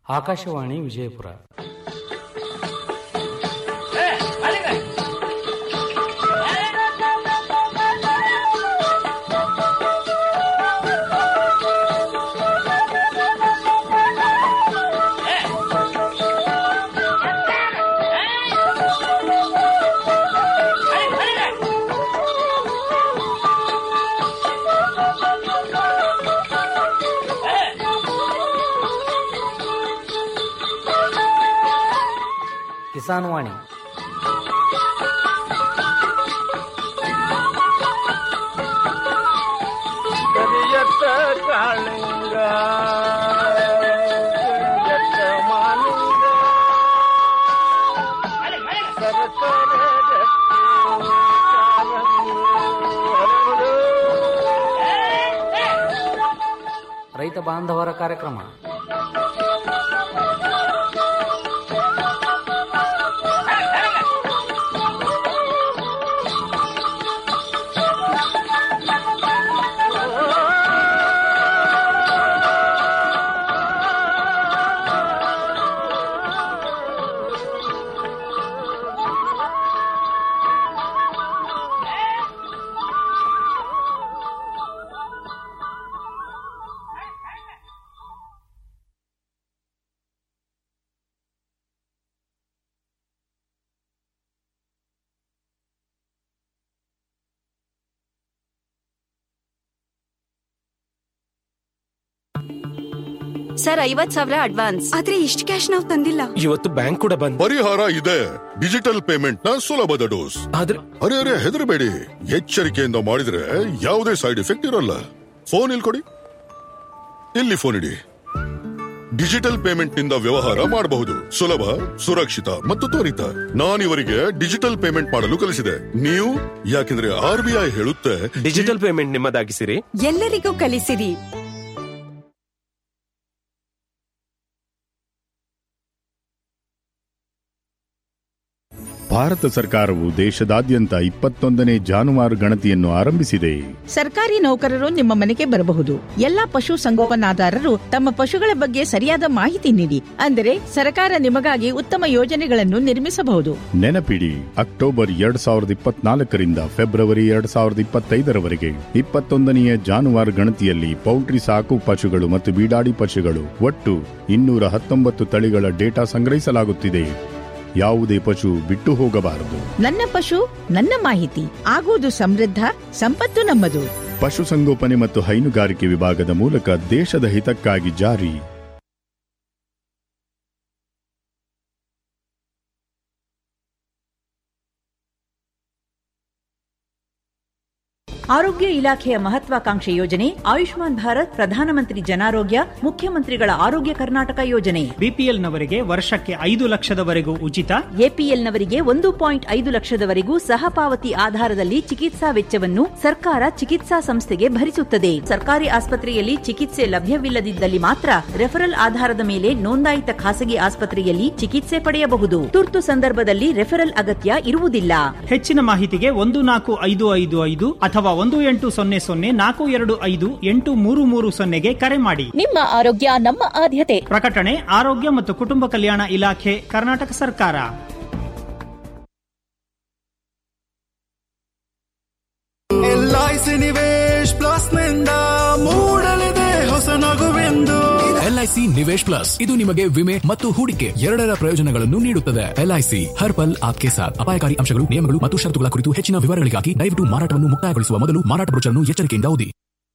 ಆಕಾಶವಾಣಿ ವಿಜಯಪುರ ಕಿಸಾನ್ ವಾಣಿ ಕರಿಯತ್ತ ಕಾಳಿಂಗ ಕರಿಯತ್ತ ಮಾಲಿಂಗ ಸರಸರ ರಕ್ತಿ ಕಾರಂಗಿ ಹರಡು. ರೈತ ಬಾಂಧವರ ಕಾರ್ಯಕ್ರಮ ಸರ್ ಐವತ್ ಸಾವಿರ ಅಡ್ವಾನ್ಸ್ ಆದ್ರೆ ಇಷ್ಟು ಕ್ಯಾಶ್ ನಾವು ತಂದಿಲ್ಲ ಇವತ್ತು ಬ್ಯಾಂಕ್ ಕೂಡ ಬಂದ್ ಪರಿಹಾರ ಇದೆ ಡಿಜಿಟಲ್ ಪೇಮೆಂಟ್ ನ ಸುಲಭದ ಡೋಸ್ ಆದ್ರೆ ಅರೆ ಅರೆ ಹೆದರಬೇಡಿ ಎಚ್ಚರಿಕೆಯಿಂದ ಮಾಡಿದ್ರೆ ಯಾವುದೇ ಸೈಡ್ ಎಫೆಕ್ಟ್ ಇರಲ್ಲ ಫೋನ್ ಇಲ್ಲಿ ಕೊಡಿ ಇಲ್ಲಿ ಫೋನ್ ಇಡಿ ಡಿಜಿಟಲ್ ಪೇಮೆಂಟ್ ನಿಂದ ವ್ಯವಹಾರ ಮಾಡಬಹುದು ಸುಲಭ ಸುರಕ್ಷಿತ ಮತ್ತು ತ್ವರಿತ ನಾನಿವರಿಗೆ ಡಿಜಿಟಲ್ ಪೇಮೆಂಟ್ ಮಾಡಲು ಕಲಿಸಿದೆ ನೀವು ಯಾಕೆಂದ್ರೆ ಆರ್ ಬಿ ಐ ಹೇಳುತ್ತೆ ಡಿಜಿಟಲ್ ಪೇಮೆಂಟ್ ನಿಮ್ಮದಾಗಿಸಿರಿ ಎಲ್ಲರಿಗೂ ಕಲಿಸಿರಿ ಭಾರತ ಸರ್ಕಾರವು ದೇಶದಾದ್ಯಂತ ಇಪ್ಪತ್ತೊಂದನೇ ಜಾನುವಾರು ಗಣತಿಯನ್ನು ಆರಂಭಿಸಿದೆ ಸರ್ಕಾರಿ ನೌಕರರು ನಿಮ್ಮ ಮನೆಗೆ ಬರಬಹುದು ಎಲ್ಲಾ ಪಶು ಸಂಗೋಪನಾದಾರರು ತಮ್ಮ ಪಶುಗಳ ಬಗ್ಗೆ ಸರಿಯಾದ ಮಾಹಿತಿ ನೀಡಿ ಅಂದರೆ ಸರ್ಕಾರ ನಿಮಗಾಗಿ ಉತ್ತಮ ಯೋಜನೆಗಳನ್ನು ನಿರ್ಮಿಸಬಹುದು ನೆನಪಿಡಿ ಅಕ್ಟೋಬರ್ ಎರಡ್ ಸಾವಿರದ ಇಪ್ಪತ್ನಾಲ್ಕರಿಂದ ಫೆಬ್ರವರಿ ಎರಡ್ ಸಾವಿರದ ಇಪ್ಪತ್ತೈದರವರೆಗೆ ಇಪ್ಪತ್ತೊಂದನೆಯ ಜಾನುವಾರು ಗಣತಿಯಲ್ಲಿ ಪೌಲ್ಟ್ರಿ ಸಾಕು ಪಶುಗಳು ಮತ್ತು ಬೀಡಾಡಿ ಪಶುಗಳು ಒಟ್ಟು ಇನ್ನೂರ ಹತ್ತೊಂಬತ್ತು ತಳಿಗಳ ಡೇಟಾ ಸಂಗ್ರಹಿಸಲಾಗುತ್ತಿದೆ ಯಾವುದೇ ಪಶು ಬಿಟ್ಟು ಹೋಗಬಾರದು ನನ್ನ ಪಶು ನನ್ನ ಮಾಹಿತಿ ಆಗುವುದು ಸಮೃದ್ಧ ಸಂಪತ್ತು ನಮ್ಮದು ಪಶುಸಂಗೋಪನೆ ಮತ್ತು ಹೈನುಗಾರಿಕೆ ವಿಭಾಗದ ಮೂಲಕ ದೇಶದ ಹಿತಕ್ಕಾಗಿ ಜಾರಿ ಆರೋಗ್ಯ ಇಲಾಖೆಯ ಮಹತ್ವಾಕಾಂಕ್ಷೆ ಯೋಜನೆ ಆಯುಷ್ಮಾನ್ ಭಾರತ್ ಪ್ರಧಾನಮಂತ್ರಿ ಜನಾರೋಗ್ಯ ಮುಖ್ಯಮಂತ್ರಿಗಳ ಆರೋಗ್ಯ ಕರ್ನಾಟಕ ಯೋಜನೆ ಬಿಪಿಎಲ್ನವರಿಗೆ ವರ್ಷಕ್ಕೆ ಐದು ಲಕ್ಷದವರೆಗೂ ಉಚಿತ ಎಪಿಎಲ್ನವರಿಗೆ ಒಂದು ಪಾಯಿಂಟ್ ಐದು ಲಕ್ಷದವರೆಗೂ ಸಹ ಪಾವತಿ ಆಧಾರದಲ್ಲಿ ಚಿಕಿತ್ಸಾ ವೆಚ್ಚವನ್ನು ಸರ್ಕಾರ ಚಿಕಿತ್ಸಾ ಸಂಸ್ಥೆಗೆ ಭರಿಸುತ್ತದೆ ಸರ್ಕಾರಿ ಆಸ್ಪತ್ರೆಯಲ್ಲಿ ಚಿಕಿತ್ಸೆ ಲಭ್ಯವಿಲ್ಲದಿದ್ದಲ್ಲಿ ಮಾತ್ರ ರೆಫರಲ್ ಆಧಾರದ ಮೇಲೆ ನೋಂದಾಯಿತ ಖಾಸಗಿ ಆಸ್ಪತ್ರೆಯಲ್ಲಿ ಚಿಕಿತ್ಸೆ ಪಡೆಯಬಹುದು ತುರ್ತು ಸಂದರ್ಭದಲ್ಲಿ ರೆಫರಲ್ ಅಗತ್ಯ ಇರುವುದಿಲ್ಲ ಹೆಚ್ಚಿನ ಮಾಹಿತಿಗೆ ಒಂದು ನಾಲ್ಕು ಐದು ಐದು ಐದು ಅಥವಾ ಒಂದು ಎಂಟು ಸೊನ್ನೆ ಸೊನ್ನೆ ನಾಲ್ಕು ಎರಡು ಐದು ಎಂಟು ಮೂರು ಮೂರು ಸೊನ್ನೆಗೆ ಕರೆ ಮಾಡಿ ನಿಮ್ಮ ಆರೋಗ್ಯ ನಮ್ಮ ಆದ್ಯತೆ ಪ್ರಕಟಣೆ ಆರೋಗ್ಯ ಮತ್ತು ಕುಟುಂಬ ಕಲ್ಯಾಣ ಇಲಾಖೆ ಕರ್ನಾಟಕ ಸರ್ಕಾರ ಎಲ್ಐಸಿ ನಿವೇಶ್ ಪ್ಲಸ್ ನಿಂದ ಮೂಡಲಿದೆ ಹೊಸ ನಗುವೆಂದು ಎಲ್ಐಸಿ ನಿವೇಶ್ ಪ್ಲಸ್ ಇದು ನಿಮಗೆ ವಿಮೆ ಮತ್ತು ಹೂಡಿಕೆ ಎರಡರ ಪ್ರಯೋಜನಗಳನ್ನು ನೀಡುತ್ತದೆ ಎಲ್ಐಸಿ ಹರ್ ಪಲ್ ಆಪ್ಕೆ ಸಾಥ್ ಅಪಾಯಕಾರಿ ಅಂಶಗಳು ನಿಯಮಗಳು ಮತ್ತು ಷರತ್ತುಗಳ ಕುರಿತು ಹೆಚ್ಚಿನ ವಿವರಗಳಿಗಾಗಿ ದಯವಿಟ್ಟು ಮಾರಾಟವನ್ನು ಮುಕ್ತಾಯಗೊಳಿಸುವ ಮೊದಲು ಮಾರಾಟ ಬ್ರೋಚರ್ನ್ನು ಎಚ್ಚರಿಕೆಯಿಂದ ಓದಿ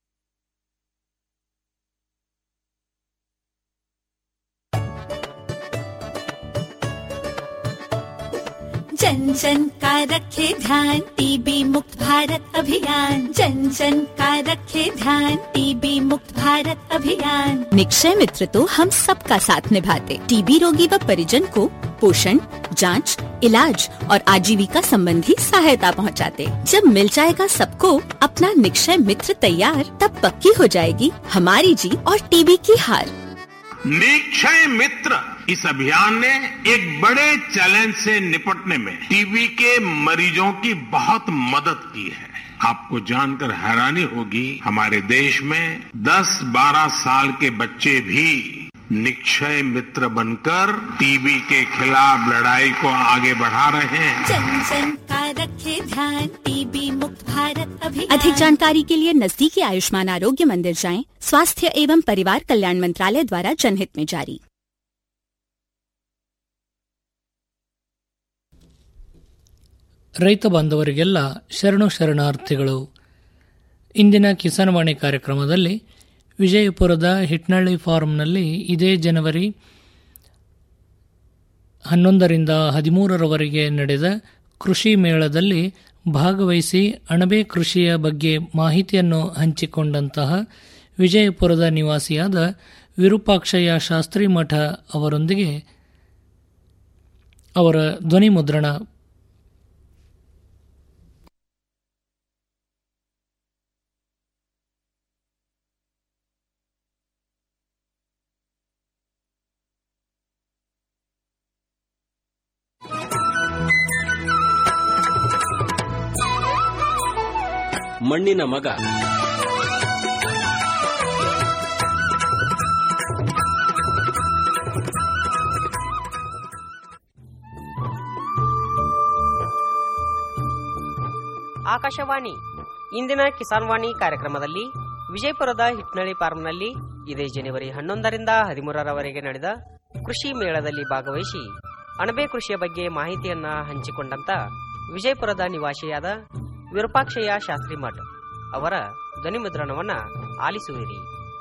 जन जन का रखे ध्यान टीबी मुक्त भारत अभियान जन जन का रखे ध्यान टीबी मुक्त भारत अभियान निक्षय मित्र तो हम सबका साथ निभाते टीबी रोगी व परिजन को पोषण जांच, इलाज और आजीविका संबंधी सहायता पहुंचाते। जब मिल जाएगा सबको अपना निक्षय मित्र तैयार तब पक्की हो जाएगी हमारी जीत और टीबी की हार निक्षय मित्र इस अभियान ने एक बड़े चैलेंज से निपटने में टीबी के मरीजों की बहुत मदद की है आपको जानकर हैरानी होगी हमारे देश में 10-12 साल के बच्चे भी निक्षय मित्र बनकर टीबी के खिलाफ लड़ाई को आगे बढ़ा रहे हैं जन जन का रखे ध्यान टीबी मुक्त भारत अभियान अधिक जानकारी के लिए नजदीकी आयुष्मान आरोग्य मंदिर जाएं स्वास्थ्य एवं परिवार कल्याण मंत्रालय द्वारा जनहित में जारी ರೈತ ಬಾಂಧವರಿಗೆಲ್ಲ ಶರಣು ಶರಣಾರ್ಥಿಗಳು ಇಂದಿನ ಕಿಸಾನ್ವಾಣಿ ಕಾರ್ಯಕ್ರಮದಲ್ಲಿ ವಿಜಯಪುರದ ಹಿಟ್ನಳ್ಳಿ ಫಾರ್ಮ್ನಲ್ಲಿ ಇದೇ ಜನವರಿ ಹನ್ನೊಂದರಿಂದ ಹದಿಮೂರರವರೆಗೆ ನಡೆದ ಕೃಷಿ ಮೇಳದಲ್ಲಿ ಭಾಗವಹಿಸಿ ಅಣಬೆ ಕೃಷಿಯ ಬಗ್ಗೆ ಮಾಹಿತಿಯನ್ನು ಹಂಚಿಕೊಂಡಂತಹ ವಿಜಯಪುರದ ನಿವಾಸಿಯಾದ ವಿರೂಪಾಕ್ಷಯ್ಯ ಶಾಸ್ತ್ರಿ ಮಠ ಅವರೊಂದಿಗೆ ಅವರ ಧ್ವನಿ ಮುದ್ರಣ ಮಣ್ಣಿನ ಮಗ ಆಕಾಶವಾಣಿ ಇಂದಿನ ಕಿಸಾನ್ ವಾಣಿ ಕಾರ್ಯಕ್ರಮದಲ್ಲಿ ವಿಜಯಪುರದ ಹಿಟ್ನಳ್ಳಿ ಫಾರ್ಮ್ನಲ್ಲಿ ಇದೇ ಜನವರಿ ಹನ್ನೊಂದರಿಂದ ಹದಿಮೂರರವರೆಗೆ ನಡೆದ ಕೃಷಿ ಮೇಳದಲ್ಲಿ ಭಾಗವಹಿಸಿ ಅಣಬೆ ಕೃಷಿಯ ಬಗ್ಗೆ ಮಾಹಿತಿಯನ್ನ ಹಂಚಿಕೊಂಡಂತ ವಿಜಯಪುರದ ನಿವಾಸಿಯಾದ ವಿರೂಪಾಕ್ಷಯ್ಯ ಶಾಸ್ತ್ರಿ ಮಠ್ ಅವರ ಧ್ವನಿಮುದ್ರಣವನ್ನ ಆಲಿಸುವಿರಿ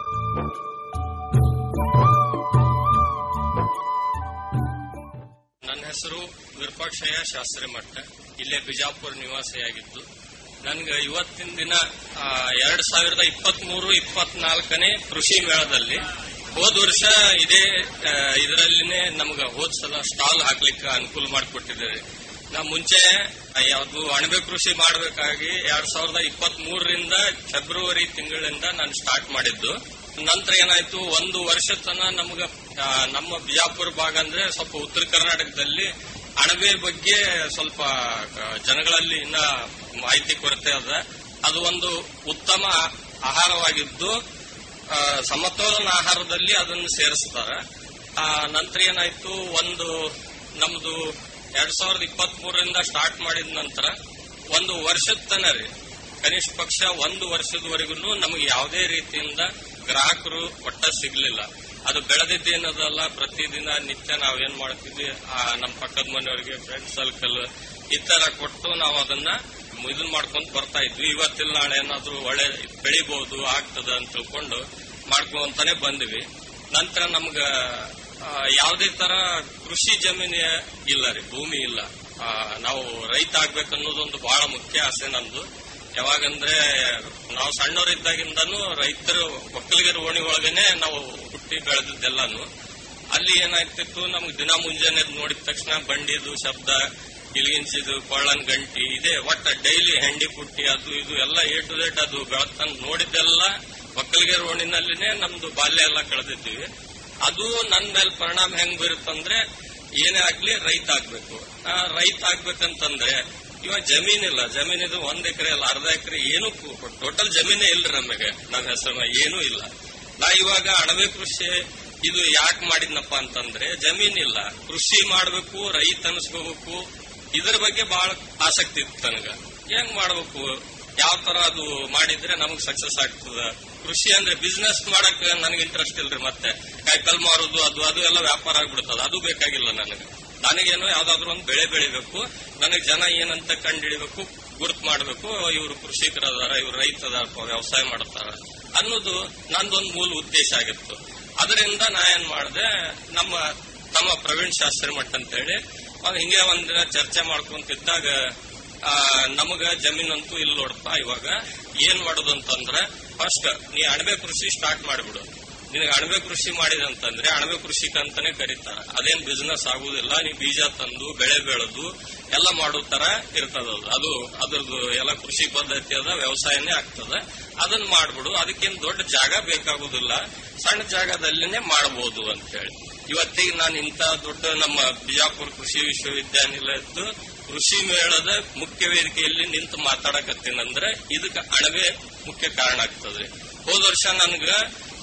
ನನ್ನ ಹೆಸರು ವಿರೂಪಾಕ್ಷಯ್ಯ ಶಾಸ್ತ್ರಿ ಮಠ ಇಲ್ಲೇ ಬಿಜಾಪುರ ನಿವಾಸಿಯಾಗಿದ್ದು ನನ್ಗೆ ಇವತ್ತಿನ ದಿನ ಎರಡ್ ಸಾವಿರದ ಇಪ್ಪತ್ತ್ ಮೂರು ಇಪ್ಪತ್ನಾಲ್ಕನೇ ಕೃಷಿ ಮೇಳದಲ್ಲಿ ಹೋದ ವರ್ಷ ಇದೇ ಇದರಲ್ಲಿನೇ ನಮ್ಗೆ ಹೋದ ಸಲ ಸ್ಟಾಲ್ ಹಾಕ್ಲಿಕ್ಕೆ ಅನುಕೂಲ ಮಾಡಿಕೊಟ್ಟಿದ್ದಾರೆ ನಾ ಮುಂಚೆ ಯಾವುದು ಅಣಬೆ ಕೃಷಿ ಮಾಡಬೇಕಾಗಿ ಎರಡ್ ಸಾವಿರದ ಇಪ್ಪತ್ತ್ ಮೂರರಿಂದ ಫೆಬ್ರವರಿ ತಿಂಗಳಿಂದ ನಾನು ಸ್ಟಾರ್ಟ್ ಮಾಡಿದ್ದು ನಂತರ ಏನಾಯ್ತು ಒಂದು ವರ್ಷ ತನ ನಮ್ಗ ಆ, ನಮ್ಮ ಬಿಜಾಪುರ ಭಾಗ ಅಂದ್ರೆ ಸ್ವಲ್ಪ ಉತ್ತರ ಕರ್ನಾಟಕದಲ್ಲಿ ಅಣಬೆ ಬಗ್ಗೆ ಸ್ವಲ್ಪ ಆ, ಜನಗಳಲ್ಲಿ ಇನ್ನ ಮಾಹಿತಿ ಕೊರತೆ ಅದ ಅದು ಒಂದು ಉತ್ತಮ ಆಹಾರವಾಗಿದ್ದು ಆ, ಸಮತೋಲನ ಆಹಾರದಲ್ಲಿ ಅದನ್ನು ಸೇರಿಸ್ತಾರೆ ಆ, ನಂತರ ಏನಾಯ್ತು ಒಂದು ನಮ್ದು ಎರಡ್ ಸಾವಿರದ ಇಪ್ಪತ್ತ್ ಮೂರರಿಂದ ಸ್ಟಾರ್ಟ್ ಮಾಡಿದ ನಂತರ ಒಂದು ವರ್ಷದ ತನ ರೀ ಕನಿಷ್ಠ ಪಕ್ಷ ಒಂದು ವರ್ಷದವರೆಗೂ ನಮಗೆ ಯಾವುದೇ ರೀತಿಯಿಂದ ಗ್ರಾಹಕರು ಒಟ್ಟ ಸಿಗ್ಲಿಲ್ಲ ಅದು ಬೆಳೆದಿದ್ದೇನದಲ್ಲ ಪ್ರತಿದಿನ ನಿತ್ಯ ನಾವೇನ್ ಮಾಡ್ತಿದ್ವಿ ಆ, ನಮ್ಮ ಪಕ್ಕದ ಮನೆಯವರಿಗೆ ಫ್ರೆಂಡ್ ಸರ್ಕಲ್ ಈ ತರ ಕೊಟ್ಟು ನಾವು ಅದನ್ನ ಇದನ್ ಮಾಡ್ಕೊಂತ ಬರ್ತಾ ಇದ್ವಿ ಇವತ್ತಿಲ್ಲ ನಾಳೆ ಏನಾದ್ರೂ ಒಳ್ಳೆ ಬೆಳಿಬಹುದು ಆಗ್ತದ ಅಂತ ತಿಳ್ಕೊಂಡು ಮಾಡ್ಕೊಂತಾನೆ ಬಂದ್ವಿ ನಂತರ ನಮ್ಗ ಆ, ಯಾವುದೇ ತರ ಕೃಷಿ ಜಮೀನು ಇಲ್ಲ ರೀ ಭೂಮಿ ಇಲ್ಲ ಆ, ನಾವು ರೈತ ಆಗ್ಬೇಕನ್ನೋದೊಂದು ಬಹಳ ಮುಖ್ಯ ಆಸೆ ನಂದು ಯಾವಾಗಂದ್ರೆ ನಾವು ಸಣ್ಣವರಿದ್ದಾಗಿಂದನೂ ರೈತರು ಒಕ್ಕಲಿಗರ ಓಣಿ ಒಳಗನೆ ನಾವು ಹುಟ್ಟಿ ಬೆಳೆದಿದ್ದೆಲ್ಲಾನು ಅಲ್ಲಿ ಏನಾಗ್ತಿತ್ತು ನಮ್ಗೆ ದಿನ ಮುಂಜಾನೆ ಎದ್ದು ನೋಡಿದ ತಕ್ಷಣ ಬಂಡಿದು ಶಬ್ದ ಇಲ್ಗಿಂಚಿದು ಕೊಳ್ಳನ್ ಗಂಟಿ ಇದೆ ಒಟ್ಟ ಡೈಲಿ ಹೆಂಡಿ ಪುಟ್ಟಿ ಅದು ಇದು ಎಲ್ಲ ಎ ಟು ಝೆಡ್ ಅದು ಬೆಳತನ್ ನೋಡಿದ್ದೆಲ್ಲ ಒಕ್ಕಲಿಗರ ಓಣಿನಲ್ಲಿನೇ ನಮ್ದು ಬಾಲ್ಯ ಎಲ್ಲ ಕಳೆದಿದ್ದೀವಿ ಅದು ನನ್ ಮೇಲೆ ಪರಿಣಾಮ ಹೆಂಗ್ ಬೀರುತ್ತಂದ್ರೆ ಏನೇ ಆಗ್ಲಿ ರೈತ ಆಗ್ಬೇಕು ಆ, ರೈತ ಆಗ್ಬೇಕಂತಂದ್ರೆ ಇವಾಗ ಜಮೀನಿಲ್ಲ ಜಮೀನಿದು ಒಂದ್ ಎಕರೆ ಅಲ್ಲ ಅರ್ಧ ಎಕರೆ ಏನು ಟೋಟಲ್ ಜಮೀನೇ ಇಲ್ರಿ ನಮಗೆ ನಮ್ಮ ಹೆಸರು ಏನೂ ಇಲ್ಲ ನಾ ಇವಾಗ ಅಣಬೆ ಕೃಷಿ ಇದು ಯಾಕೆ ಮಾಡಿದ್ನಪ್ಪ ಅಂತಂದ್ರೆ ಜಮೀನಿಲ್ಲ ಕೃಷಿ ಮಾಡ್ಬೇಕು ರೈತ ಅನ್ಸ್ಕೋಬೇಕು ಇದ್ರ ಬಗ್ಗೆ ಬಹಳ ಆಸಕ್ತಿ ಇತ್ತು ನನಗ ಹೆಂಗ್ ಮಾಡ್ಬೇಕು ಯಾವ ತರ ಅದು ಮಾಡಿದ್ರೆ ನಮಗ್ ಸಕ್ಸಸ್ ಆಗ್ತದ ಕೃಷಿ ಅಂದ್ರೆ ಬಿಸ್ನೆಸ್ ಮಾಡಕ್ ನನಗೆ ಇಂಟ್ರೆಸ್ಟ್ ಇಲ್ರಿ ಮತ್ತೆ ಕಾಯಿಪಲ್ ಮಾರೋದು ಅದು ಅದು ಎಲ್ಲ ವ್ಯಾಪಾರ ಆಗ್ಬಿಡ್ತದ ಅದು ಬೇಕಾಗಿಲ್ಲ ನನಗೆ ನನಗೇನು ಯಾವ್ದಾದ್ರು ಒಂದು ಬೆಳೆ ಬೆಳಿಬೇಕು ನನಗೆ ಜನ ಏನಂತ ಕಂಡಿಡಿಬೇಕು ಗುರುತು ಮಾಡಬೇಕು ಇವರು ಕೃಷಿಕರು ಅದಾರ ಇವ್ರು ರೈತ ಅದಾರಪ್ಪ ವ್ಯವಸಾಯ ಮಾಡ್ತಾರ ಅನ್ನೋದು ನಂದೊಂದು ಮೂಲ ಉದ್ದೇಶ ಆಗಿತ್ತು ಅದರಿಂದ ನಾ ಏನ್ ಮಾಡಿದೆ ನಮ್ಮ ತಮ್ಮ ಪ್ರವೀಣ್ ಶಾಸ್ತ್ರಿ ಮಠ ಅಂತೇಳಿ ಅವಾಗ ಹಿಂಗೆ ಒಂದಿನ ಚರ್ಚೆ ಮಾಡ್ಕೊಂತಿದ್ದಾಗ ಆ, ನಮಗ ಜಮೀನಂತೂ ಇಲ್ಲ ನೋಡಪ್ಪ ಇವಾಗ ಏನ್ ಮಾಡೋದು ಅಂತಂದ್ರ ಫಸ್ಟ್ ನೀ ಅಣಬೆ ಕೃಷಿ ಸ್ಟಾರ್ಟ್ ಮಾಡ್ಬಿಡು ನಿನಗೆ ಅಣಬೆ ಕೃಷಿ ಮಾಡಿದಂತಂದ್ರೆ ಅಣಬೆ ಕೃಷಿಕ ಅಂತಾನೆ ಕರೀತಾರ ಅದೇನ್ ಬಿಸ್ನೆಸ್ ಆಗುದಿಲ್ಲ ನೀ ಬೀಜ ತಂದು ಬೆಳೆ ಬೆಳೆದು ಎಲ್ಲ ಮಾಡೋ ತರ ಇರ್ತದ ಅದು ಅದು ಅದ್ರದ್ದು ಎಲ್ಲ ಕೃಷಿ ಪದ್ಧತಿ ಅದ ವ್ಯವಸಾಯನೇ ಆಗ್ತದ ಅದನ್ನ ಮಾಡ್ಬಿಡು ಅದಕ್ಕೇನ್ ದೊಡ್ಡ ಜಾಗ ಬೇಕಾಗುದಿಲ್ಲ ಸಣ್ಣ ಜಾಗದಲ್ಲಿನೇ ಮಾಡಬಹುದು ಅಂತ ಹೇಳಿ ಇವತ್ತಿಗೆ ನಾನು ಇಂತ ದೊಡ್ಡ ನಮ್ಮ ಬಿಜಾಪುರ ಕೃಷಿ ವಿಶ್ವವಿದ್ಯಾನಿಲಯದ್ದು ಕೃಷಿ ಮೇಳದ ಮುಖ್ಯ ವೇದಿಕೆಯಲ್ಲಿ ನಿಂತು ಮಾತಾಡಕತ್ತೀನಂದ್ರೆ ಇದಕ್ಕೆ ಅಣಬೆ ಮುಖ್ಯ ಕಾರಣ ಆಗ್ತದೆ ಹೋದ ವರ್ಷ ನನ್ಗ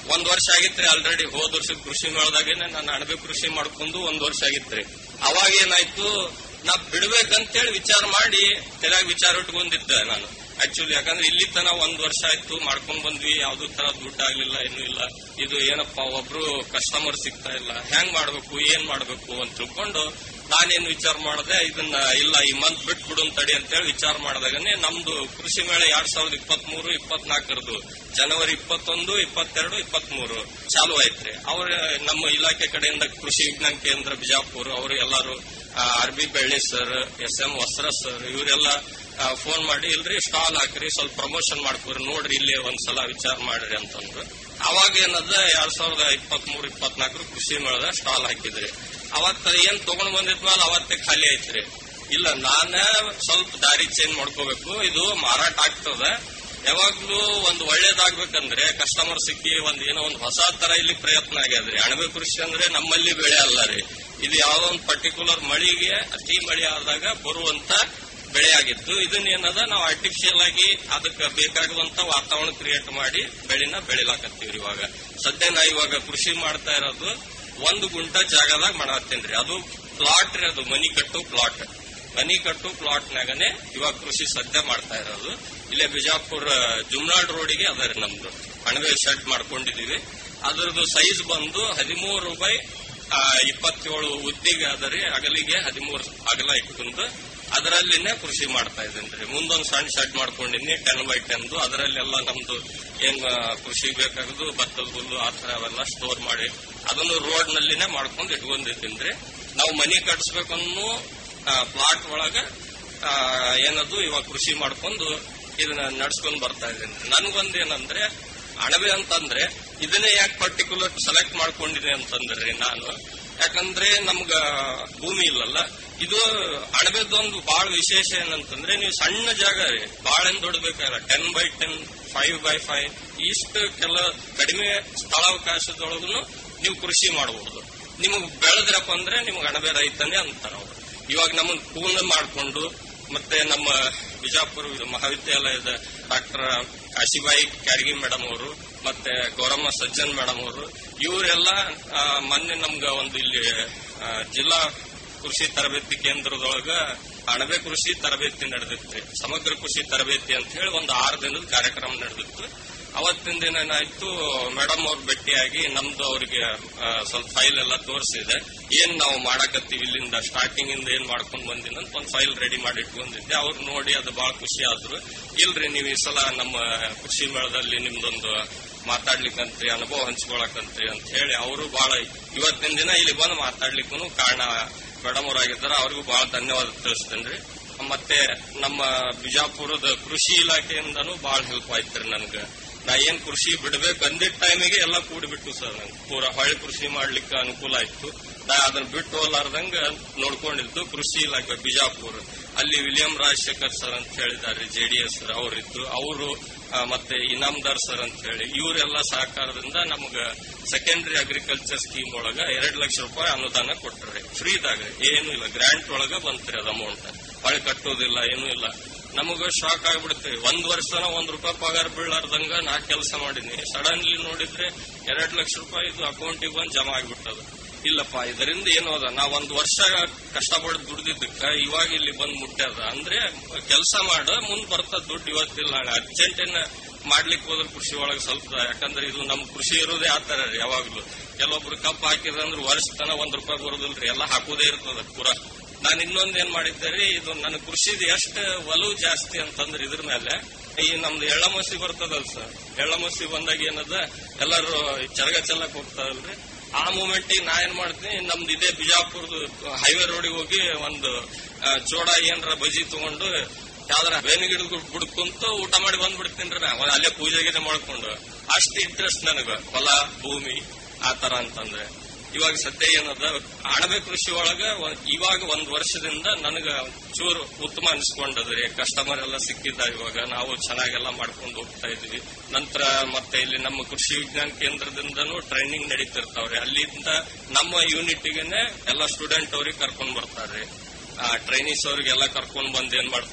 ಒಂದ್ ವರ್ಷ ಆಗಿತ್ರಿ ಆಲ್ರೆಡಿ ಹೋದ್ ವರ್ಷ ಕೃಷಿ ಮೇಳದಾಗೇನೆ ನಾನು ಅಣಬೆ ಕೃಷಿ ಮಾಡ್ಕೊಂಡು ಒಂದ್ ವರ್ಷ ಆಗಿತ್ರಿ ಅವಾಗ ಏನಾಯ್ತು ನಾ ಬಿಡ್ಬೇಕಂತೇಳಿ ವಿಚಾರ ಮಾಡಿ ತಲೆಯಾಗ ವಿಚಾರ ಇಟ್ಕೊಂಡಿದ್ದೆ ನಾನು ಆಕ್ಚುಲಿ ಯಾಕಂದ್ರೆ ಇಲ್ಲಿ ತನ ಒಂದ್ ವರ್ಷ ಆಯ್ತು ಮಾಡ್ಕೊಂಡ್ ಬಂದ್ವಿ ಯಾವ್ದು ತರ ದುಡ್ಡು ಆಗ್ಲಿಲ್ಲ ಏನೂ ಇಲ್ಲ ಇದು ಏನಪ್ಪ ಒಬ್ರು ಕಸ್ಟಮರ್ ಸಿಗ್ತಾ ಇಲ್ಲ ಹೆಂಗ್ ಮಾಡ್ಬೇಕು ಏನ್ ಮಾಡ್ಬೇಕು ಅಂತ ತಿಳ್ಕೊಂಡು ನಾನೇನ್ ವಿಚಾರ ಮಾಡದೆ ಇದನ್ನ ಇಲ್ಲ ಈ ಮಂತ್ ಬಿಟ್ಟು ಬಿಡು ತಡಿ ಅಂತೇಳಿ ವಿಚಾರ ಮಾಡಿದಾಗನೆ ನಮ್ದು ಕೃಷಿ ಮೇಳ ಎರಡ್ ಸಾವಿರದ ಇಪ್ಪತ್ತ್ ಮೂರು ಇಪ್ಪತ್ನಾಲ್ಕರದು ಜನವರಿ ಇಪ್ಪತ್ತೊಂದು ಇಪ್ಪತ್ತೆರಡು ಇಪ್ಪತ್ಮೂರು ಚಾಲು ಆಯ್ತ್ರಿ ಅವ್ರ ನಮ್ಮ ಇಲಾಖೆ ಕಡೆಯಿಂದ ಕೃಷಿ ವಿಜ್ಞಾನ ಕೇಂದ್ರ ಬಿಜಾಪುರ ಅವರು ಎಲ್ಲಾರು R B Belli sir S M Vastra sir ಇವರೆಲ್ಲ ಫೋನ್ ಮಾಡಿ ಇಲ್ರಿ ಸ್ಟಾಲ್ ಹಾಕ್ರಿ ಸ್ವಲ್ಪ ಪ್ರಮೋಷನ್ ಮಾಡ್ಕೊರಿ ನೋಡ್ರಿ ಇಲ್ಲಿ ಒಂದ್ಸಲ ವಿಚಾರ ಮಾಡ್ರಿ ಅಂತಂದ್ರು ಅವಾಗ ಏನದ ಎರಡ್ ಸಾವಿರದ ಇಪ್ಪತ್ತ್ ಮೂರು ಇಪ್ಪತ್ನಾಲ್ಕರು ಕೃಷಿ ಮೇಳದ ಸ್ಟಾಲ್ ಹಾಕಿದ್ರಿ ಅವತ್ತ ಏನ್ ತಗೊಂಡ್ ಬಂದಿದ್ಮೇಲೆ ಅವತ್ತೇ ಖಾಲಿ ಐತ್ರಿ ಇಲ್ಲ ನಾನ ಸ್ವಲ್ಪ ದಾರಿ ಚೇಂಜ್ ಮಾಡ್ಕೋಬೇಕು ಇದು ಮಾರಾಟ ಆಗ್ತದ ಯಾವಾಗ್ಲೂ ಒಂದು ಒಳ್ಳೇದಾಗ್ಬೇಕಂದ್ರೆ ಕಸ್ಟಮರ್ ಸಿಕ್ಕಿ ಒಂದ್ ಏನೋ ಒಂದು ಹೊಸ ತರ ಇಲ್ಲಿ ಪ್ರಯತ್ನ ಆಗ್ಯದ್ರಿ ಅಣಬೆ ಕೃಷಿ ಅಂದ್ರೆ ನಮ್ಮಲ್ಲಿ ಬೆಳೆ ಅಲ್ಲ ರೀ ಇದು ಯಾವ್ದೋ ಒಂದು ಪರ್ಟಿಕ್ಯುಲರ್ ಮಳಿಗೆ ಅತಿ ಮಳಿ ಆದಾಗ ಬರುವಂತ ಬೆಳೆ ಆಗಿತ್ತು ಇದನ್ನ ಏನದ ನಾವು ಆರ್ಟಿಫಿಷಿಯಲ್ ಆಗಿ ಅದಕ್ಕೆ ಬೇಕಾಗುವಂತ ವಾತಾವರಣ ಕ್ರಿಯೇಟ್ ಮಾಡಿ ಬೆಳೆನ ಬೆಳಿಲಾಕತ್ತೀವ್ರಿ ಇವಾಗ ಸದ್ಯ ನಾ ಇವಾಗ ಕೃಷಿ ಮಾಡ್ತಾ ಇರೋದು ಒಂದು ಗುಂಟ ಜಾಗದಾಗ ಮಾಡತ್ತೇನ್ರಿ ಅದು ಪ್ಲಾಟ್ ರೀ ಅದು ಮನಿ ಕಟ್ಟು ಪ್ಲಾಟ್ ಮನಿ ಕಟ್ಟು ಪ್ಲಾಟ್ ನಾಗನೆ ಇವಾಗ ಕೃಷಿ ಸದ್ಯ ಮಾಡ್ತಾ ಇರೋದು ಇಲ್ಲೇ ಬಿಜಾಪುರ ಜುಮ್ನಾಳ್ ರೋಡಿಗೆ ಅದ ರೀ ನಮ್ದು ಅಣಬೆ ಶೆಡ್ ಮಾಡ್ಕೊಂಡಿದೀವಿ ಅದರದ್ದು ಸೈಜ್ ಬಂದು ಹದಿಮೂರು ರೂಪಾಯಿ ಆ, ಇಪ್ಪತ್ತೇಳು ಉದ್ದಿಗೆ ಅದರಿ ಅಗಲಿಗೆ ಹದಿಮೂರು ಅಗಲ ಇಟ್ಕೊಂಡು ಅದರಲ್ಲಿನೇ ಕೃಷಿ ಮಾಡ್ತಾ ಇದ್ದೇನೆ ಮುಂದೊಂದು ಸಣ್ಣ ಶೆಡ್ ಮಾಡ್ಕೊಂಡಿನಿ ಟೆನ್ ಬೈ ಟೆನ್ ಅದರಲ್ಲೆಲ್ಲ ನಮ್ದು ಏನ್ ಆ, ಕೃಷಿ ಬೇಕಾಗದು ಭತ್ತದ ಹುಲ್ಲು ಆ ತರ ಅವೆಲ್ಲ ಸ್ಟೋರ್ ಮಾಡಿ ಅದನ್ನು ರೋಡ್ ನಲ್ಲಿನೇ ಮಾಡ್ಕೊಂಡು ಇಟ್ಕೊಂಡಿದ್ದೀನಿ ನಾವು ಮನಿ ಕಟ್ಸ್ಬೇಕನ್ನೋ ಪ್ಲಾಟ್ ಒಳಗ ಆ, ಏನದು ಇವಾಗ ಕೃಷಿ ಮಾಡ್ಕೊಂಡು ಇದನ್ನ ನಡ್ಸ್ಕೊಂಡ್ ಬರ್ತಾ ಇದ್ದೀನಿ ನನ್ಗೊಂದ್ ಏನಂದ್ರೆ ಅಣಬೆ ಅಂತಂದ್ರೆ ಇದನ್ನೇ ಯಾಕೆ ಪರ್ಟಿಕ್ಯುಲರ್ ಸೆಲೆಕ್ಟ್ ಮಾಡ್ಕೊಂಡಿದೆ ಅಂತಂದ್ರೆ ನಾನು ಯಾಕಂದ್ರೆ ನಮ್ಗ ಭೂಮಿ ಇಲ್ಲಲ್ಲ ಇದು ಅಣಬೆದೊಂದು ಬಹಳ ವಿಶೇಷ ಏನಂತಂದ್ರೆ ನೀವು ಸಣ್ಣ ಜಾಗ ರೀ ಬಹಳ ಏನ್ ದೊಡ್ಡಬೇಕಾಗಿಲ್ಲ ten by ten five by five ಇಷ್ಟು ಕೆಲ ಕಡಿಮೆ ಸ್ಥಳಾವಕಾಶದೊಳಗೂ ನೀವು ಕೃಷಿ ಮಾಡಬಹುದು ನಿಮಗೆ ಬೆಳೆದ್ರಪ್ಪ ಅಂದ್ರೆ ನಿಮ್ಗೆ ಅಣಬೆ ರೈತನೇ ಅಂತಾರ ಅವ್ರು ಇವಾಗ ನಮ್ಮನ್ನ ಪೂರ್ಣ ಮಾಡಿಕೊಂಡು ಮತ್ತೆ ನಮ್ಮ ಬಿಜಾಪುರ ಮಹಾವಿದ್ಯಾಲಯದ ಡಾಕ್ಟರ್ ಕಾಶಿಬಾಯಿ ಕ್ಯಾಡಗಿ ಮೇಡಮ್ ಅವರು ಮತ್ತೆ ಗೌರಮ್ಮ ಸಜ್ಜನ್ ಮೇಡಮ್ ಅವರು ಇವರೆಲ್ಲ ಆ, ಮೊನ್ನೆ ನಮ್ಗ ಒಂದು ಇಲ್ಲಿ ಆ, ಜಿಲ್ಲಾ ಕೃಷಿ ತರಬೇತಿ ಕೇಂದ್ರದೊಳಗ ಅಣಬೆ ಕೃಷಿ ತರಬೇತಿ ನಡೆದಿತ್ತು ಸಮಗ್ರ ಕೃಷಿ ತರಬೇತಿ ಅಂತ ಹೇಳಿ ಒಂದು ಆರು ದಿನದ ಕಾರ್ಯಕ್ರಮ ನಡೆದಿತ್ತು ಅವತ್ತಿನ ದಿನ ಏನಾಯ್ತು ಮೇಡಮ್ ಅವ್ರು ಭೇಟಿಯಾಗಿ ನಮ್ದು ಅವ್ರಿಗೆ ಆ, ಸ್ವಲ್ಪ ಫೈಲ್ ಎಲ್ಲ ತೋರಿಸಿದೆ ಏನ್ ನಾವು ಮಾಡಕತ್ತೀವಿ ಇಲ್ಲಿಂದ ಸ್ಟಾರ್ಟಿಂಗ್ ಇಂದ ಏನ್ ಮಾಡ್ಕೊಂಡ್ ಬಂದಿನ ಅಂತ ಒಂದು ಫೈಲ್ ರೆಡಿ ಮಾಡಿ ಇಟ್ಕೊಂಡಿದ್ದೆ ಅವ್ರು ನೋಡಿ ಅದು ಬಹಳ ಖುಷಿ ಆದ್ರು ಇಲ್ರಿ ನೀವು ಈ ಸಲ ನಮ್ಮ ಕೃಷಿ ಮೇಳದಲ್ಲಿ ನಿಮ್ದೊಂದು ಮಾತಾಡ್ಲಿಕ್ಕಂತ್ರಿ ಅನುಭವ ಹಂಚ್ಕೊಳಕಂತ್ರಿ ಅಂತ ಹೇಳಿ ಅವರು ಬಹಳ ಇವತ್ತಿನ ದಿನ ಇಲ್ಲಿ ಬಂದು ಮಾತಾಡ್ಲಿಕ್ಕೂ ಕಾರಣ ಮೇಡಮ್ ಅವರಾಗಿದ್ದಾರೆ ಅವ್ರಿಗೂ ಬಹಳ ಧನ್ಯವಾದ ತಿಳಿಸ್ತೇನ್ರಿ ಮತ್ತೆ ನಮ್ಮ ಬಿಜಾಪುರದ ಕೃಷಿ ಇಲಾಖೆಯಿಂದನೂ ಬಹಳ ಹೆಲ್ಪ್ ಆಯ್ತ್ರಿ ನನ್ಗ ನಾ ಏನ್ ಕೃಷಿ ಬಿಡ್ಬೇಕು ಅಂದಿದ್ದ ಟೈಮಿಗೆ ಎಲ್ಲ ಕೂಡಿಬಿಟ್ಟು ಸರ್ ನಂಗೆ ಪೂರಾ ಹೊಳ್ಳಿ ಕೃಷಿ ಮಾಡ್ಲಿಕ್ಕೆ ಅನುಕೂಲ ಆಯ್ತು ನಾ ಅದನ್ನ ಬಿಟ್ಟು ಹೋಲಾರ್ದಂಗ ನೋಡ್ಕೊಂಡಿದ್ದು ಕೃಷಿ ಇಲಾಖೆ ಬಿಜಾಪುರ ಅಲ್ಲಿ ವಿಲಿಯಂ ರಾಜಶೇಖರ್ ಸರ್ ಅಂತ ಹೇಳಿದ್ದಾರೆ ಜೆಡಿಎಸ್ ಅವರಿದ್ದು ಅವರು ಮತ್ತೆ ಇನಾಮ್ದಾರ್ ಸರ್ ಅಂತ ಹೇಳಿ ಇವರೆಲ್ಲ ಸಹಕಾರದಿಂದ ನಮ್ಗ ಸೆಕೆಂಡರಿ ಅಗ್ರಿಕಲ್ಚರ್ ಸ್ಕೀಮ್ ಒಳಗ ಎರಡ್ ಲಕ್ಷ ರೂಪಾಯಿ ಅನುದಾನ ಕೊಟ್ರಿ ಫ್ರೀದಾಗ ಏನು ಇಲ್ಲ ಗ್ರಾಂಟ್ ಒಳಗ ಬಂತ್ರಿ ಅದ ಅಮೌಂಟ್ ಹೊಳೆ ಕಟ್ಟೋದಿಲ್ಲ ಏನೂ ಇಲ್ಲ ನಮಗ ಶಾಕ್ ಆಗ್ಬಿಡುತ್ತೆ ಒಂದ್ ವರ್ಷನ ಒಂದ್ ರೂಪಾಯಿ ಪಗಾರ ಬೀಳಾರ್ದಂಗ ನಾ ಕೆಲಸ ಮಾಡೀನಿ ಸಡನ್ಲಿ ನೋಡಿದ್ರೆ ಎರಡ್ ಲಕ್ಷ ರೂಪಾಯಿ ಇದು ಅಕೌಂಟಿಗೆ ಬಂದ್ ಜಮಾ ಆಗ್ಬಿಟ್ಟದ ಇಲ್ಲಪ್ಪ ಇದರಿಂದ ಏನು ಅದ ನಾ ಒಂದ್ ವರ್ಷ ಕಷ್ಟಪಟ್ಟು ದುಡ್ದಿದ್ದಕ್ಕ ಇವಾಗ ಇಲ್ಲಿ ಬಂದ್ ಮುಟ್ಟ್ಯದ ಅಂದ್ರೆ ಕೆಲಸ ಮಾಡ ಮುಂದ್ ಬರ್ತದ ದುಡ್ಡು ಇವತ್ತಿಲ್ಲ ಅರ್ಜೆಂಟ್ ಏನ ಮಾಡ್ಲಿಕ್ಕೆ ಹೋದ್ರ ಕೃಷಿ ಒಳಗೆ ಸ್ವಲ್ಪ ಯಾಕಂದ್ರೆ ಇದು ನಮ್ ಕೃಷಿ ಇರೋದೇ ಆತರ ರೀ ಯಾವಾಗ್ಲೂ ಕೆಲವೊಬ್ರು ಕಪ್ ಹಾಕಿದ್ರಂದ್ರೆ ವರ್ಷ ತನ ಒಂದ್ ರೂಪಾಯಿ ಬರೋದಿಲ್ರಿ ಎಲ್ಲ ಹಾಕುದೇ ಇರ್ತದ ಪೂರಾ ನಾನು ಇನ್ನೊಂದ್ ಏನ್ ಮಾಡಿದ್ದೆ ರೀ ಇದು ನನ್ನ ಕೃಷಿದ ಎಷ್ಟು ಒಲವು ಜಾಸ್ತಿ ಅಂತಂದ್ರೆ ಇದ್ರ ಮೇಲೆ ಈ ನಮ್ದು ಎಳ್ಳಮಸಿ ಬರ್ತದಲ್ ಸರ್ ಎಳ್ಳಮಸಿ ಬಂದಾಗ ಏನದ ಎಲ್ಲರೂ ಚರಗ ಚೆಲ್ಲಕ್ ಹೋಗ್ತಾರಲ್ರಿ ಆ ಮೂಮೆಂಟ್ ನಾ ಏನ್ ಮಾಡ್ತೀನಿ ನಮ್ದು ಇದೇ ಬಿಜಾಪುರದ ಹೈವೇ ರೋಡಿಗೆ ಹೋಗಿ ಒಂದು ಆ, ಚೋಡ ಏನ್ರ ಬಜಿ ತಗೊಂಡು ಯಾವ್ದಾರ ಬೇವಿನ ಗಿಡದ ಬುಡ್ಕೊಂತ ಊಟ ಮಾಡಿ ಬಂದ್ಬಿಡ್ತೀನಿ ನಾ ಒಂದ್ ಅಲ್ಲೇ ಪೂಜೆ ಗೀಜೆ ಮಾಡ್ಕೊಂಡು ಅಷ್ಟು ಇಂಟ್ರೆಸ್ಟ್ ನನಗ ಹೊಲ ಭೂಮಿ ಆ ತರ ಅಂತಂದ್ರೆ ಇವಾಗ ಸದ್ಯ ಏನದ ಅಣಬೆ ಕೃಷಿ ಒಳಗ ಒಂದ್- ಇವಾಗ ಒಂದ್ ವರ್ಷದಿಂದ ನನಗ ಚೂರು ಉತ್ತಮ ಅನಿಸ್ಕೊಂಡದ್ರಿ ಕಸ್ಟಮರ್ ಎಲ್ಲ ಸಿಕ್ಕಿದ್ದ ಇವಾಗ ನಾವು ಚೆನ್ನಾಗೆಲ್ಲ ಮಾಡ್ಕೊಂಡು ಹೋಗ್ತಾ ಇದ್ವಿ ನಂತರ ಮತ್ತೆ ಇಲ್ಲಿ ನಮ್ಮ ಕೃಷಿ ವಿಜ್ಞಾನ ಕೇಂದ್ರದಿಂದನೂ ಟ್ರೈನಿಂಗ್ ನಡೀತಿರ್ತಾವ್ರಿ ಅಲ್ಲಿಂದ ನಮ್ಮ ಯೂನಿಟ್ಗೆನೆ ಎಲ್ಲ ಸ್ಟೂಡೆಂಟ್ ಅವ್ರಿಗೆ ಕರ್ಕೊಂಡ್ ಬರ್ತಾರ್ರಿ ಆ ಟ್ರೈನೀಸ್ ಅವ್ರಿಗೆಲ್ಲ ಕರ್ಕೊಂಡ್ ಬಂದ್ ಏನ್ ಮಾಡ್ತಾರ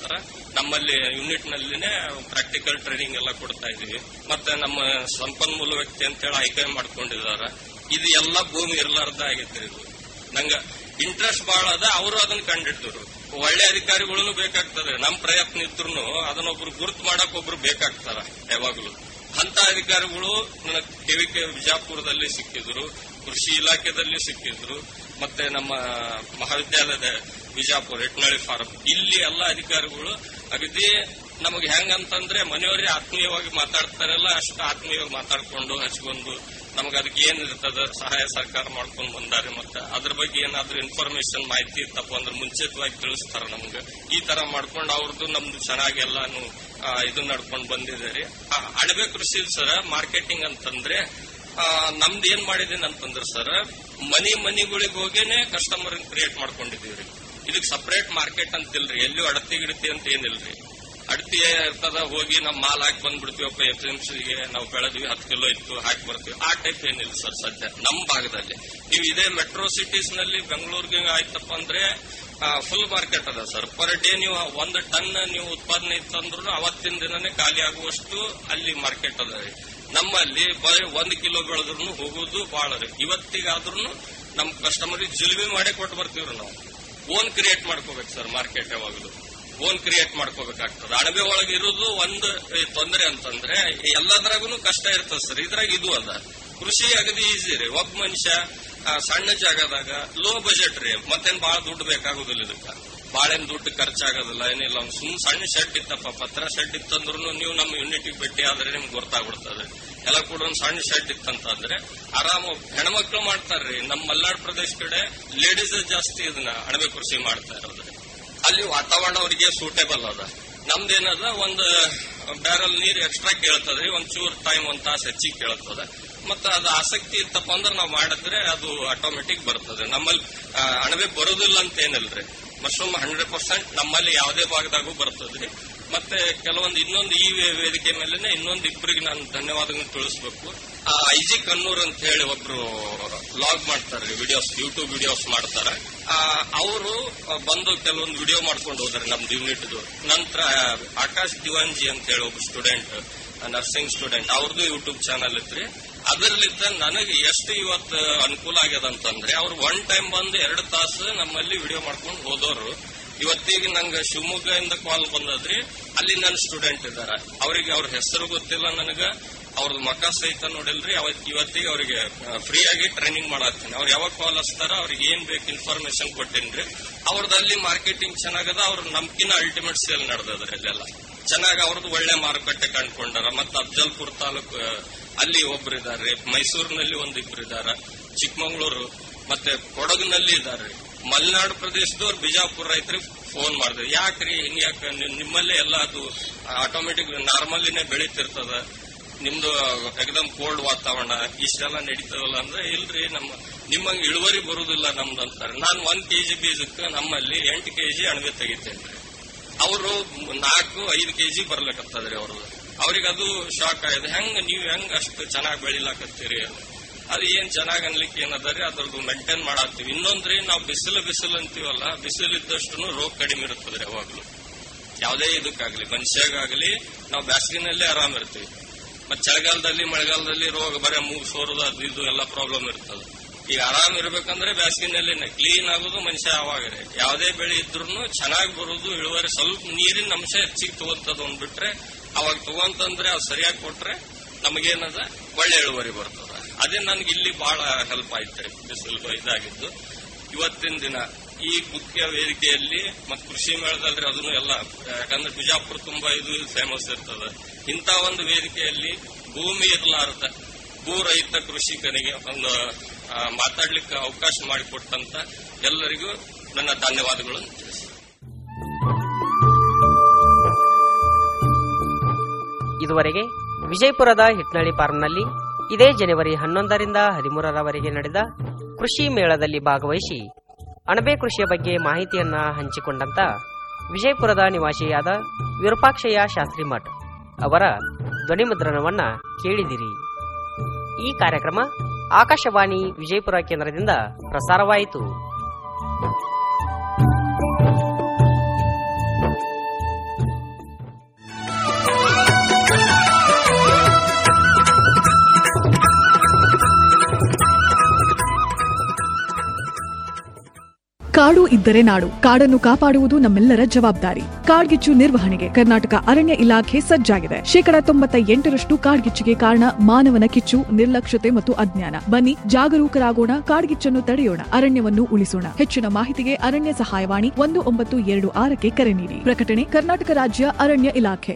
ನಮ್ಮಲ್ಲಿ ಯೂನಿಟ್ ನಲ್ಲಿನೇ ಪ್ರಾಕ್ಟಿಕಲ್ ಟ್ರೈನಿಂಗ್ ಎಲ್ಲ ಕೊಡ್ತಾ ಇದೀವಿ ಮತ್ತೆ ನಮ್ಮ ಸಂಪನ್ಮೂಲ ವ್ಯಕ್ತಿ ಅಂತೇಳಿ ಆಯ್ಕೆ ಮಾಡ್ಕೊಂಡಿದ್ದಾರೆ ಇದು ಎಲ್ಲ ಭೂಮಿ ಇರ್ಲಾರ್ದ ಆಗೈತ್ರಿ ಇದು ನಂಗ ಇಂಟ್ರೆಸ್ಟ್ ಬಹಳ ಅದ ಅವರು ಅದನ್ನ ಕಂಡಿಡ್ದರು ಒಳ್ಳೆ ಅಧಿಕಾರಿಗಳು ಬೇಕಾಗ್ತದೆ ನಮ್ ಪ್ರಯತ್ನ ಇದ್ರು ಅದನ್ನೊಬ್ರು ಗುರುತು ಮಾಡಕ್ ಒಬ್ರು ಬೇಕಾಗ್ತಾರ ಯಾವಾಗ್ಲೂ ಅಂತ ಅಧಿಕಾರಿಗಳು ನನಗೆ ಕೆವಿಕೆ ಬಿಜಾಪುರದಲ್ಲಿ ಸಿಕ್ಕಿದ್ರು ಕೃಷಿ ಇಲಾಖೆದಲ್ಲಿ ಸಿಕ್ಕಿದ್ರು ಮತ್ತೆ ನಮ್ಮ ಮಹಾವಿದ್ಯಾಲಯದ ಬಿಜಾಪುರ ಎಟ್ನಳ್ಳಿ ಫಾರಂ ಇಲ್ಲಿ ಎಲ್ಲ ಅಧಿಕಾರಿಗಳು ಅಗದಿ ನಮಗೆ ಹೆಂಗಂತಂದ್ರೆ ಮನೆಯವರೇ ಆತ್ಮೀಯವಾಗಿ ಮಾತಾಡ್ತಾರಲ್ಲ ಅಷ್ಟು ಆತ್ಮೀಯವಾಗಿ ಮಾತಾಡ್ಕೊಂಡು ಹಚ್ಕೊಂಡು ನಮಗೆ ಅದಕ್ಕೆ ಏನ್ ಇರ್ತದ ಸಹಾಯ ಸಹಕಾರ ಮಾಡ್ಕೊಂಡು ಬಂದಾರೆ ಮತ್ತೆ ಅದ್ರ ಬಗ್ಗೆ ಏನಾದ್ರೂ ಇನ್ಫಾರ್ಮೇಶನ್ ಮಾಹಿತಿ ಇತ್ತಪ್ಪ ಅಂದ್ರೆ ಮುಂಚಿತವಾಗಿ ತಿಳಿಸ್ತಾರ ನಮ್ಗೆ ಈ ತರ ಮಾಡ್ಕೊಂಡು ಅವ್ರದ್ದು ನಮ್ದು ಚೆನ್ನಾಗಿ ಎಲ್ಲಾನು ಆ, ಇದು ನಡ್ಕೊಂಡು ಬಂದಿದೆ ಆ, ಅಣಬೆ ಕೃಷಿ ಸರ್ ಮಾರ್ಕೆಟಿಂಗ್ ಅಂತಂದ್ರೆ ಆ, ನಮ್ದು ಏನ್ ಮಾಡಿದೀನಿ ಅಂತಂದ್ರೆ ಸರ್ ಮನಿ ಮನಿಗಳಿಗೆ ಹೋಗೇನೆ ಕಸ್ಟಮರ್ ಕ್ರಿಯೇಟ್ ಮಾಡ್ಕೊಂಡಿದೀವ್ರಿ ಇದಕ್ ಸಪರೇಟ್ ಮಾರ್ಕೆಟ್ ಅಂತಿಲ್ರಿ ಎಲ್ಲೂ ಅಡತಿ ಗಿಡತಿ ಅಂತ ಏನಿಲ್ರಿ ಅಡತಿ ಇರ್ತದ ಹೋಗಿ ನಮ್ ಮಾಲ್ ಹಾಕಿ ಬಂದ್ಬಿಡ್ತೀವಪ್ಪ ಎಫ್ ಎಂ ಗೆ ನಾವು ಬೆಳೆದ್ವಿ ಹತ್ತು ಕಿಲೋ ಇತ್ತು ಹಾಕಿ ಬರ್ತೀವಿ ಆ ಟೈಪ್ ಏನಿಲ್ಲ ಸರ್ ಸದ್ಯ ನಮ್ ಭಾಗದಲ್ಲಿ ನೀವು ಇದೇ ಮೆಟ್ರೋ ಸಿಟೀಸ್ ನಲ್ಲಿ ಬೆಂಗಳೂರಿಗೆ ಆಯ್ತಪ್ಪ ಅಂದ್ರೆ ಫುಲ್ ಮಾರ್ಕೆಟ್ ಅದ ಸರ್ ಪರ್ ಡೇ ನೀವು ಒಂದು ಟನ್ ನೀವು ಉತ್ಪಾದನೆ ಇತ್ತಂದ್ರು ಅವತ್ತಿನ ದಿನನೇ ಖಾಲಿ ಆಗುವಷ್ಟು ಅಲ್ಲಿ ಮಾರ್ಕೆಟ್ ಅದ ರೀ ನಮ್ಮಲ್ಲಿ ಬರೀ ಒಂದ್ ಕಿಲೋ ಬೆಳೆದ್ರು ಹೋಗುದು ಬಹಳ ರೀ ಇವತ್ತಿಗಾದ್ರೂ ನಮ್ ಕಸ್ಟಮರ್ ಜಿಲ್ಬಿ ಮಾಡೇ ಕೊಟ್ಟು ಬರ್ತೀವ್ರಿ ನಾವು ಓನ್ ಕ್ರಿಯೇಟ್ ಮಾಡ್ಕೋಬೇಕು ಸರ್ ಮಾರ್ಕೆಟ್ ಯಾವಾಗಲೂ ಓನ್ ಕ್ರಿಯೇಟ್ ಮಾಡ್ಕೋಬೇಕಾಗ್ತದೆ ಅಣಬೆ ಒಳಗೆ ಇರೋದು ಒಂದು ಏ, ತೊಂದ್ರೆ ಅಂತಂದ್ರೆ ಎಲ್ಲದ್ರಾಗೂ ಕಷ್ಟ ಇರ್ತದೆ ಸರ್ ಇದ್ರಾಗ ಇದು ಅದ ಕೃಷಿ ಅಗದಿ ಈಸಿ ರೀ ಒಬ್ಬ ಮನುಷ್ಯ ಆ, ಸಣ್ಣ ಜಾಗದಾಗ ಲೋ ಬಜೆಟ್ ರೀ ಮತ್ತೇನ್ ಬಾಳ ದುಡ್ಡು ಬೇಕಾಗುದಿಲ್ಲ ಇದಕ್ಕ ಬಾಳೆನ್ ದುಡ್ಡು ಖರ್ಚಾಗೋದಿಲ್ಲ ಏನಿಲ್ಲ ಒಂದ್ ಸುಮ್ ಸಣ್ಣ ಶೆಡ್ ಇತ್ತಪ್ಪ ಪತ್ರ ಶೆಡ್ ಇತ್ತಂದ್ರು ನೀವು ನಮ್ಮ ಯೂನಿಟಿಗೆ ಭೇಟಿ ಆದ್ರೆ ನಿಮ್ಗೆ ಗೊತ್ತಾಗ್ಬಿಡ್ತದೆ ಎಲ್ಲ ಕೂಡ ಒಂದ್ ಸಣ್ಣ ಶೆಡ್ ಇತ್ತಂತಂದ್ರೆ ಆರಾಮ ಹೆಣ್ಮಕ್ಳು ಮಾಡ್ತಾರ್ರಿ ನಮ್ಮ ಮಲ್ನಾಡ್ ಪ್ರದೇಶ ಕಡೆ ಲೇಡೀಸ್ ಜಾಸ್ತಿ ಇದನ್ನ ಅಣಬೆ ಕೃಷಿ ಮಾಡ್ತಾ ಇರೋದು ಅಲ್ಲಿ ವಾತಾವರಣ ಅವರಿಗೆ ಸೂಟೇಬಲ್ ಅದ ನಮ್ದೇನದ ಒಂದು ಬ್ಯಾರಲ್ ನೀರ್ ಎಕ್ಸ್ಟ್ರಾ ಕೇಳ್ತದ್ರಿ ಒಂದ್ ಚೂರ್ ಟೈಮ್ ಒಂದ್ ತಾಸು ಹೆಚ್ಚಿಗೆ ಕೇಳ್ತದ ಮತ್ತ ಅದು ಆಸಕ್ತಿ ಇತ್ತಪ್ಪ ಅಂದ್ರೆ ನಾವು ಮಾಡಿದ್ರೆ ಅದು ಆಟೋಮೆಟಿಕ್ ಬರ್ತದೆ ನಮ್ಮಲ್ಲಿ ಆ, ಅಣಬೆ ಬರೋದಿಲ್ಲ ಅಂತ ಏನಿಲ್ರಿ ಮಶ್ರೂಮ್ ಹಂಡ್ರೆಡ್ ಪರ್ಸೆಂಟ್ ನಮ್ಮಲ್ಲಿ ಯಾವುದೇ ಭಾಗದಾಗೂ ಬರ್ತದ್ರಿ ಮತ್ತೆ ಕೆಲವೊಂದು ಇನ್ನೊಂದು ಈ ವೇ- ವೇದಿಕೆ ಮೇಲೆನೆ ಇನ್ನೊಂದು ಇಬ್ಬರಿಗೆ ನಾನು ಧನ್ಯವಾದಗಳನ್ನು ತಿಳಿಸ್ಬೇಕು ಆ ಐಜಿ ಕನ್ನೂರ್ ಅಂತ ಹೇಳಿ ಒಬ್ರು ಲಾಗ್ ಮಾಡ್ತಾರೆ ವಿಡಿಯೋಸ್ ಯೂಟ್ಯೂಬ್ ವಿಡಿಯೋಸ್ ಮಾಡ್ತಾರ ಅವರು ಬಂದು ಕೆಲವೊಂದು ವಿಡಿಯೋ ಮಾಡ್ಕೊಂಡು ಹೋದ್ರೆ ನಮ್ದು ಯೂನಿಟ್ ನಂತರ ಆಕಾಶ್ ದಿವಾನ್ಜಿ ಅಂತ ಹೇಳಿ ಒಬ್ಬ ಸ್ಟೂಡೆಂಟ್ ನರ್ಸಿಂಗ್ ಸ್ಟೂಡೆಂಟ್ ಅವ್ರದ್ದು ಯೂಟ್ಯೂಬ್ ಚಾನಲ್ ಇತ್ರಿ ಅದರಲ್ಲಿದ್ದ ನನಗೆ ಎಷ್ಟು ಇವತ್ತು ಅನುಕೂಲ ಆಗ್ಯದ ಅಂತಂದ್ರೆ ಅವ್ರು ಒನ್ ಟೈಮ್ ಬಂದು ಎರಡು ತಾಸು ನಮ್ಮಲ್ಲಿ ವಿಡಿಯೋ ಮಾಡ್ಕೊಂಡು ಹೋದವರು ಇವತ್ತಿಗೆ ನಂಗೆ ಶಿವಮೊಗ್ಗದಿಂದ ಕಾಲ್ ಬಂದದ್ರಿ ಅಲ್ಲಿ ನನ್ನ ಸ್ಟೂಡೆಂಟ್ ಇದಾರ ಅವರಿಗೆ ಅವ್ರ ಹೆಸರು ಗೊತ್ತಿಲ್ಲ ನನಗ ಅವ್ರದ್ದು ಮಕ್ಕ ಸಹಿತ ನೋಡಿಲ್ರಿ ಅವತ್ ಇವತ್ತಿಗೆ ಅವರಿಗೆ ಫ್ರೀ ಆಗಿ ಟ್ರೈನಿಂಗ್ ಮಾಡತ್ತೀನಿ ಅವ್ರು ಯಾವಾಗ ಕಾಲ್ ಹಚ್ತಾರ ಅವ್ರಿಗೆ ಏನ್ ಬೇಕು ಇನ್ಫಾರ್ಮೇಶನ್ ಕೊಟ್ಟೇನ್ರಿ ಅವ್ರದ್ದು ಅಲ್ಲಿ ಮಾರ್ಕೆಟಿಂಗ್ ಚೆನ್ನಾಗದ ಅವ್ರ ನಮ್ಕಿನ ಅಲ್ಟಿಮೇಟ್ ಸೇಲ್ ನಡೆದದ್ರಿ ಅಲ್ಲೆಲ್ಲ ಚೆನ್ನಾಗಿ ಅವ್ರದ್ದು ಒಳ್ಳೆ ಮಾರುಕಟ್ಟೆ ಕಂಡ್ಕೊಂಡಾರ ಮತ್ತೆ ಅಫ್ಜಲ್ಪುರ್ ತಾಲೂಕು ಆ, ಅಲ್ಲಿ ಒಬ್ರು ಇದಾರೆ ಮೈಸೂರಿನಲ್ಲಿ ಒಂದಿಬ್ರು ಇದಾರ ಚಿಕ್ಕಮಂಗ್ಳೂರು ಮತ್ತೆ ಕೊಡಗಿನಲ್ಲಿ ಇದಾರೆ ಮಲೆನಾಡು ಪ್ರದೇಶದವ್ರು ಬಿಜಾಪುರ ರೈತರಿಗೆ ಫೋನ್ ಮಾಡಿದ್ರು ಯಾಕ್ರಿ ಹಿಂಗ್ ಯಾಕೆ ನಿಮ್ಮಲ್ಲೇ ಎಲ್ಲ ಅದು ಆಟೋಮೆಟಿಕ್ ನಾರ್ಮಲ್ಲಿನೇ ಬೆಳೀತಿರ್ತದ ನಿಮ್ದು ಎಕ್ದಮ್ ಕೋಲ್ಡ್ ವಾತಾವರಣ ಇಷ್ಟೆಲ್ಲ ನಡೀತದಲ್ಲ ಅಂದ್ರೆ ಇಲ್ರಿ ನಮ್ಮ ನಿಮ್ಮಂಗ್ ಇಳುವರಿ ಬರುದಿಲ್ಲ ನಮ್ದು ಅಂತಾರೆ ನಾನು ಒಂದ್ ಕೆಜಿ ಬೀಜಕ್ಕೆ ನಮ್ಮಲ್ಲಿ ಎಂಟು ಕೆಜಿ ಅಣಬೆ ತೆಗಿತೇನ್ರಿ ಅವರು ನಾಲ್ಕು ಐದು ಕೆಜಿ ಬರ್ಲಕತ್ತದ್ರಿ ಅವರು ಅವ್ರಿಗೆ ಅದು ಶಾಕ್ ಆಗಿದೆ ಹೆಂಗ್ ನೀವ್ ಹೆಂಗ್ ಅಷ್ಟು ಚೆನ್ನಾಗಿ ಬೆಳಿಲಾಕತ್ತೀರಿ ಅದು ಏನ್ ಚೆನ್ನಾಗ್ ಅನ್ಲಿಕ್ಕೆ ಏನದರಿ ಅದ್ರದ್ದು ಮೇಂಟೈನ್ ಮಾಡತ್ತೀವಿ ಇನ್ನೊಂದ್ರಿ ನಾವು ಬಿಸಿಲು ಬಿಸಿಲು ಅಂತೀವಲ್ಲ ಬಿಸಿಲು ಇದ್ದಷ್ಟು ರೋಗ ಕಡಿಮೆ ಇರುತ್ತದ್ರಿ ಯಾವಾಗ್ಲೂ ಯಾವುದೇ ಇದಕ್ಕಾಗ್ಲಿ ಮನುಷ್ಯಾಗಲಿ ನಾವು ಬ್ಯಾಸಿಗೆನಲ್ಲೇ ಆರಾಮ್ ಇರ್ತೀವಿ ಮತ್ ಚಳಿಗಾಲದಲ್ಲಿ ಮಳೆಗಾಲದಲ್ಲಿ ರೋಗ ಬರೀ ಮೂಗ್ ಸೋರುದು ಅದು ಇದು ಎಲ್ಲ ಪ್ರಾಬ್ಲಮ್ ಇರ್ತದೆ ಈಗ ಆರಾಮ್ ಇರ್ಬೇಕಂದ್ರೆ ಬ್ಯಾಸಿಗೆನಲ್ಲಿ ಕ್ಲೀನ್ ಆಗೋದು ಮನುಷ್ಯ ಅವಾಗ ಯಾವುದೇ ಬೆಳೆ ಇದ್ರು ಚೆನ್ನಾಗಿ ಬರೋದು ಇಳುವರಿ ಸ್ವಲ್ಪ ನೀರಿನ ಅಂಶ ಹೆಚ್ಚಿಗೆ ತಗೊಂತದ ಅಂದ್ಬಿಟ್ರೆ ಅವಾಗ ತಗೊಂತಂದ್ರೆ ಅದು ಸರಿಯಾಗಿ ಕೊಟ್ರೆ ನಮಗೇನದ ಒಳ್ಳೆ ಇಳುವರಿ ಬರ್ತದ ಅದೇ ನನ್ಗೆ ಇಲ್ಲಿ ಬಹಳ ಹೆಲ್ಪ್ ಆಯ್ತು ಬಿಸಿಲು ಇದಾಗಿದ್ದು ಇವತ್ತಿನ ದಿನ ಈ ಮುಖ್ಯ ವೇದಿಕೆಯಲ್ಲಿ ಮತ್ತು ಕೃಷಿ ಮೇಳದಲ್ಲಿ ಅದನ್ನು ಎಲ್ಲ ಯಾಕಂದ್ರೆ ಬಿಜಾಪುರ ತುಂಬಾ ಇದು ಫೇಮಸ್ ಇರ್ತದ ಇಂಥ ಒಂದು ವೇದಿಕೆಯಲ್ಲಿ ಭೂಮಿ ಇರಲಾರ್ದ ಭೂ ರಹಿತ ಕೃಷಿಕನಿಗೆ ಒಂದು ಆ, ಮಾತಾಡ್ಲಿಕ್ಕೆ ಅವಕಾಶ ಮಾಡಿಕೊಟ್ಟಂತ ಎಲ್ಲರಿಗೂ ನನ್ನ ಧನ್ಯವಾದಗಳು ಇದುವರೆಗೆ ವಿಜಯಪುರದ ಹಿಟ್ನಳ್ಳಿ ಫಾರ್ಮ್ನಲ್ಲಿ ಇದೇ ಜನವರಿ ಹನ್ನೊಂದರಿಂದ ಹದಿಮೂರರವರೆಗೆ ನಡೆದ ಕೃಷಿ ಮೇಳದಲ್ಲಿ ಭಾಗವಹಿಸಿ ಅಣಬೆ ಕೃಷಿಯ ಬಗ್ಗೆ ಮಾಹಿತಿಯನ್ನ ಹಂಚಿಕೊಂಡಂತ ವಿಜಯಪುರದ ನಿವಾಸಿಯಾದ ವಿರೂಪಾಕ್ಷಯ್ಯ ಶಾಸ್ತ್ರಿ ಮಠ್ ಅವರ ಧ್ವನಿಮುದ್ರಣವನ್ನ ಕೇಳಿದಿರಿ ಈ ಕಾರ್ಯಕ್ರಮ ಆಕಾಶವಾಣಿ ವಿಜಯಪುರ ಕೇಂದ್ರದಿಂದ ಪ್ರಸಾರವಾಯಿತು ಕಾಡು ಇದ್ದರೆ ನಾಡು ಕಾಡನ್ನು ಕಾಪಾಡುವುದು ನಮ್ಮೆಲ್ಲರ ಜವಾಬ್ದಾರಿ ಕಾಡ್ಗಿಚ್ಚು ನಿರ್ವಹಣೆಗೆ ಕರ್ನಾಟಕ ಅರಣ್ಯ ಇಲಾಖೆ ಸಜ್ಜಾಗಿದೆ ಶೇಕಡ ತೊಂಬತ್ತ ಎಂಟರಷ್ಟು ಕಾಡ್ಗಿಚ್ಚಿಗೆ ಕಾರಣ ಮಾನವನ ಕಿಚ್ಚು ನಿರ್ಲಕ್ಷ್ಯತೆ ಮತ್ತು ಅಜ್ಞಾನ ಬನ್ನಿ ಜಾಗರೂಕರಾಗೋಣ ಕಾಡ್ಗಿಚ್ಚನ್ನು ತಡೆಯೋಣ ಅರಣ್ಯವನ್ನು ಉಳಿಸೋಣ ಹೆಚ್ಚಿನ ಮಾಹಿತಿಗೆ ಅರಣ್ಯ ಸಹಾಯವಾಣಿ ಒಂದು ಒಂಬತ್ತು ಎರಡು ಆರಕ್ಕೆ ಕರೆ ನೀಡಿ ಪ್ರಕಟಣೆ ಕರ್ನಾಟಕ ರಾಜ್ಯ ಅರಣ್ಯ ಇಲಾಖೆ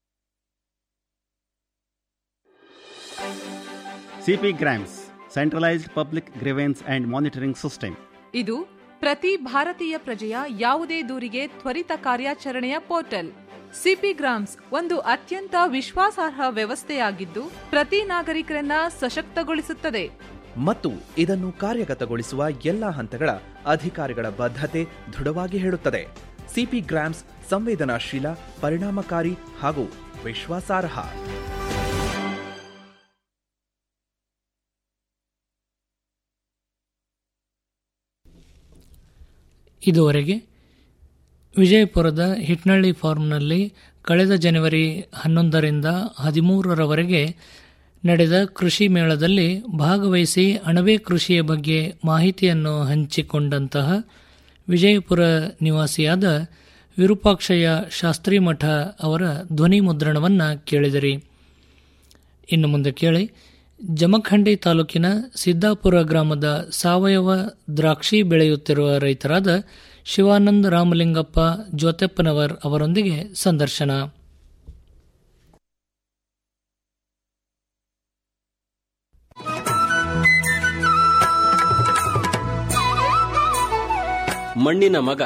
CP GRAMS centralised public grievance and monitoring system ಇದು ಪ್ರತಿ ಭಾರತೀಯ ಪ್ರಜೆಯ ಯಾವುದೇ ದೂರಿಗೆ ತ್ವರಿತ ಕಾರ್ಯಾಚರಣೆಯ ಪೋರ್ಟಲ್ ಸಿಪಿ ಗ್ರಾಮ್ಸ್ ಒಂದು ಅತ್ಯಂತ ವಿಶ್ವಾಸಾರ್ಹ ವ್ಯವಸ್ಥೆಯಾಗಿದ್ದು ಪ್ರತಿ ನಾಗರಿಕರನ್ನ ಸಶಕ್ತಗೊಳಿಸುತ್ತದೆ ಮತ್ತು ಇದನ್ನು ಕಾರ್ಯಗತಗೊಳಿಸುವ ಎಲ್ಲಾ ಹಂತಗಳ ಅಧಿಕಾರಿಗಳ ಬದ್ಧತೆ ದೃಢವಾಗಿ ಹೇಳುತ್ತದೆ ಸಿಪಿ ಗ್ರಾಮ್ಸ್ ಸಂವೇದನಾಶೀಲ ಪರಿಣಾಮಕಾರಿ ಹಾಗೂ ವಿಶ್ವಾಸಾರ್ಹ ಇದುವರೆಗೆ ವಿಜಯಪುರದ ಹಿಟ್ನಳ್ಳಿ ಫಾರ್ಮ್ನಲ್ಲಿ ಕಳೆದ ಜನವರಿ ಹನ್ನೊಂದರಿಂದ ಹದಿಮೂರರವರೆಗೆ ನಡೆದ ಕೃಷಿ ಮೇಳದಲ್ಲಿ ಭಾಗವಹಿಸಿ ಅಣಬೆ ಕೃಷಿಯ ಬಗ್ಗೆ ಮಾಹಿತಿಯನ್ನು ಹಂಚಿಕೊಂಡಂತಹ ವಿಜಯಪುರ ನಿವಾಸಿಯಾದ ವಿರೂಪಾಕ್ಷಯ್ಯ ಶಾಸ್ತ್ರಿ ಮಠ ಅವರ ಧ್ವನಿ ಮುದ್ರಣವನ್ನು ಕೇಳಿದಿರಿ ಇನ್ನು ಮುಂದೆ ಕೇಳಿ ಜಮಖಂಡಿ ತಾಲೂಕಿನ ಸಿದ್ದಾಪುರ ಗ್ರಾಮದ ಸಾವಯವ ದ್ರಾಕ್ಷಿ ಬೆಳೆಯುತ್ತಿರುವ ರೈತರಾದ ಶಿವಾನಂದ ರಾಮಲಿಂಗಪ್ಪ ಜ್ಯೋತೆಪ್ಪನವರ್ ಅವರೊಂದಿಗೆ ಸಂದರ್ಶನ ಮಣ್ಣಿನ ಮಗ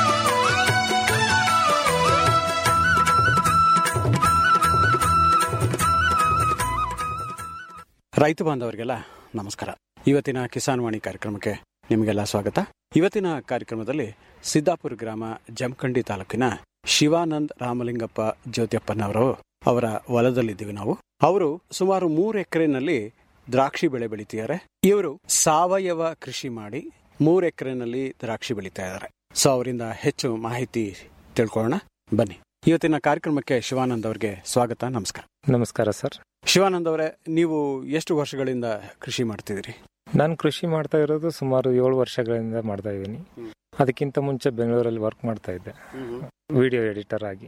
ರೈತ ಬಾಂಧವರಿಗೆಲ್ಲ ನಮಸ್ಕಾರ ಇವತ್ತಿನ ಕಿಸಾನ್ ವಾಣಿ ಕಾರ್ಯಕ್ರಮಕ್ಕೆ ನಿಮಗೆಲ್ಲ ಸ್ವಾಗತ ಇವತ್ತಿನ ಕಾರ್ಯಕ್ರಮದಲ್ಲಿ ಸಿದ್ದಾಪುರ ಗ್ರಾಮ ಜಮಖಂಡಿ ತಾಲೂಕಿನ ಶಿವಾನಂದ್ ರಾಮಲಿಂಗಪ್ಪ ಜ್ಯೋತಿಯಪ್ಪನವರು ಅವರ ಹೊಲದಲ್ಲಿದ್ದೀವಿ ನಾವು ಅವರು ಸುಮಾರು ಮೂರು ಎಕರೆನಲ್ಲಿ ದ್ರಾಕ್ಷಿ ಬೆಳೆ ಬೆಳಿತಿದ್ದಾರೆ ಇವರು ಸಾವಯವ ಕೃಷಿ ಮಾಡಿ ಮೂರು ಎಕರೆನಲ್ಲಿ ದ್ರಾಕ್ಷಿ ಬೆಳೀತಾ ಇದ್ದಾರೆ ಸೊ ಅವರಿಂದ ಹೆಚ್ಚು ಮಾಹಿತಿ ತಿಳ್ಕೊಳ್ಳೋಣ ಬನ್ನಿ ಇವತ್ತಿನ ಕಾರ್ಯಕ್ರಮಕ್ಕೆ ಶಿವಾನಂದ್ ಅವರಿಗೆ ಸ್ವಾಗತ ನಮಸ್ಕಾರ ನಮಸ್ಕಾರ ಸರ್ ಶಿವಾನಂದ್ ಅವರೇ ನೀವು ಎಷ್ಟು ವರ್ಷಗಳಿಂದ ಕೃಷಿ ಮಾಡ್ತಿದ್ದೀರಿ ನಾನು ಕೃಷಿ ಮಾಡ್ತಾ ಇರೋದು ಸುಮಾರು ಏಳು ವರ್ಷಗಳಿಂದ ಮಾಡ್ತಾ ಇದ್ದೀನಿ ಅದಕ್ಕಿಂತ ಮುಂಚೆ ಬೆಂಗಳೂರಲ್ಲಿ ವರ್ಕ್ ಮಾಡ್ತಾ ಇದ್ದೆ ವಿಡಿಯೋ ಎಡಿಟರ್ ಆಗಿ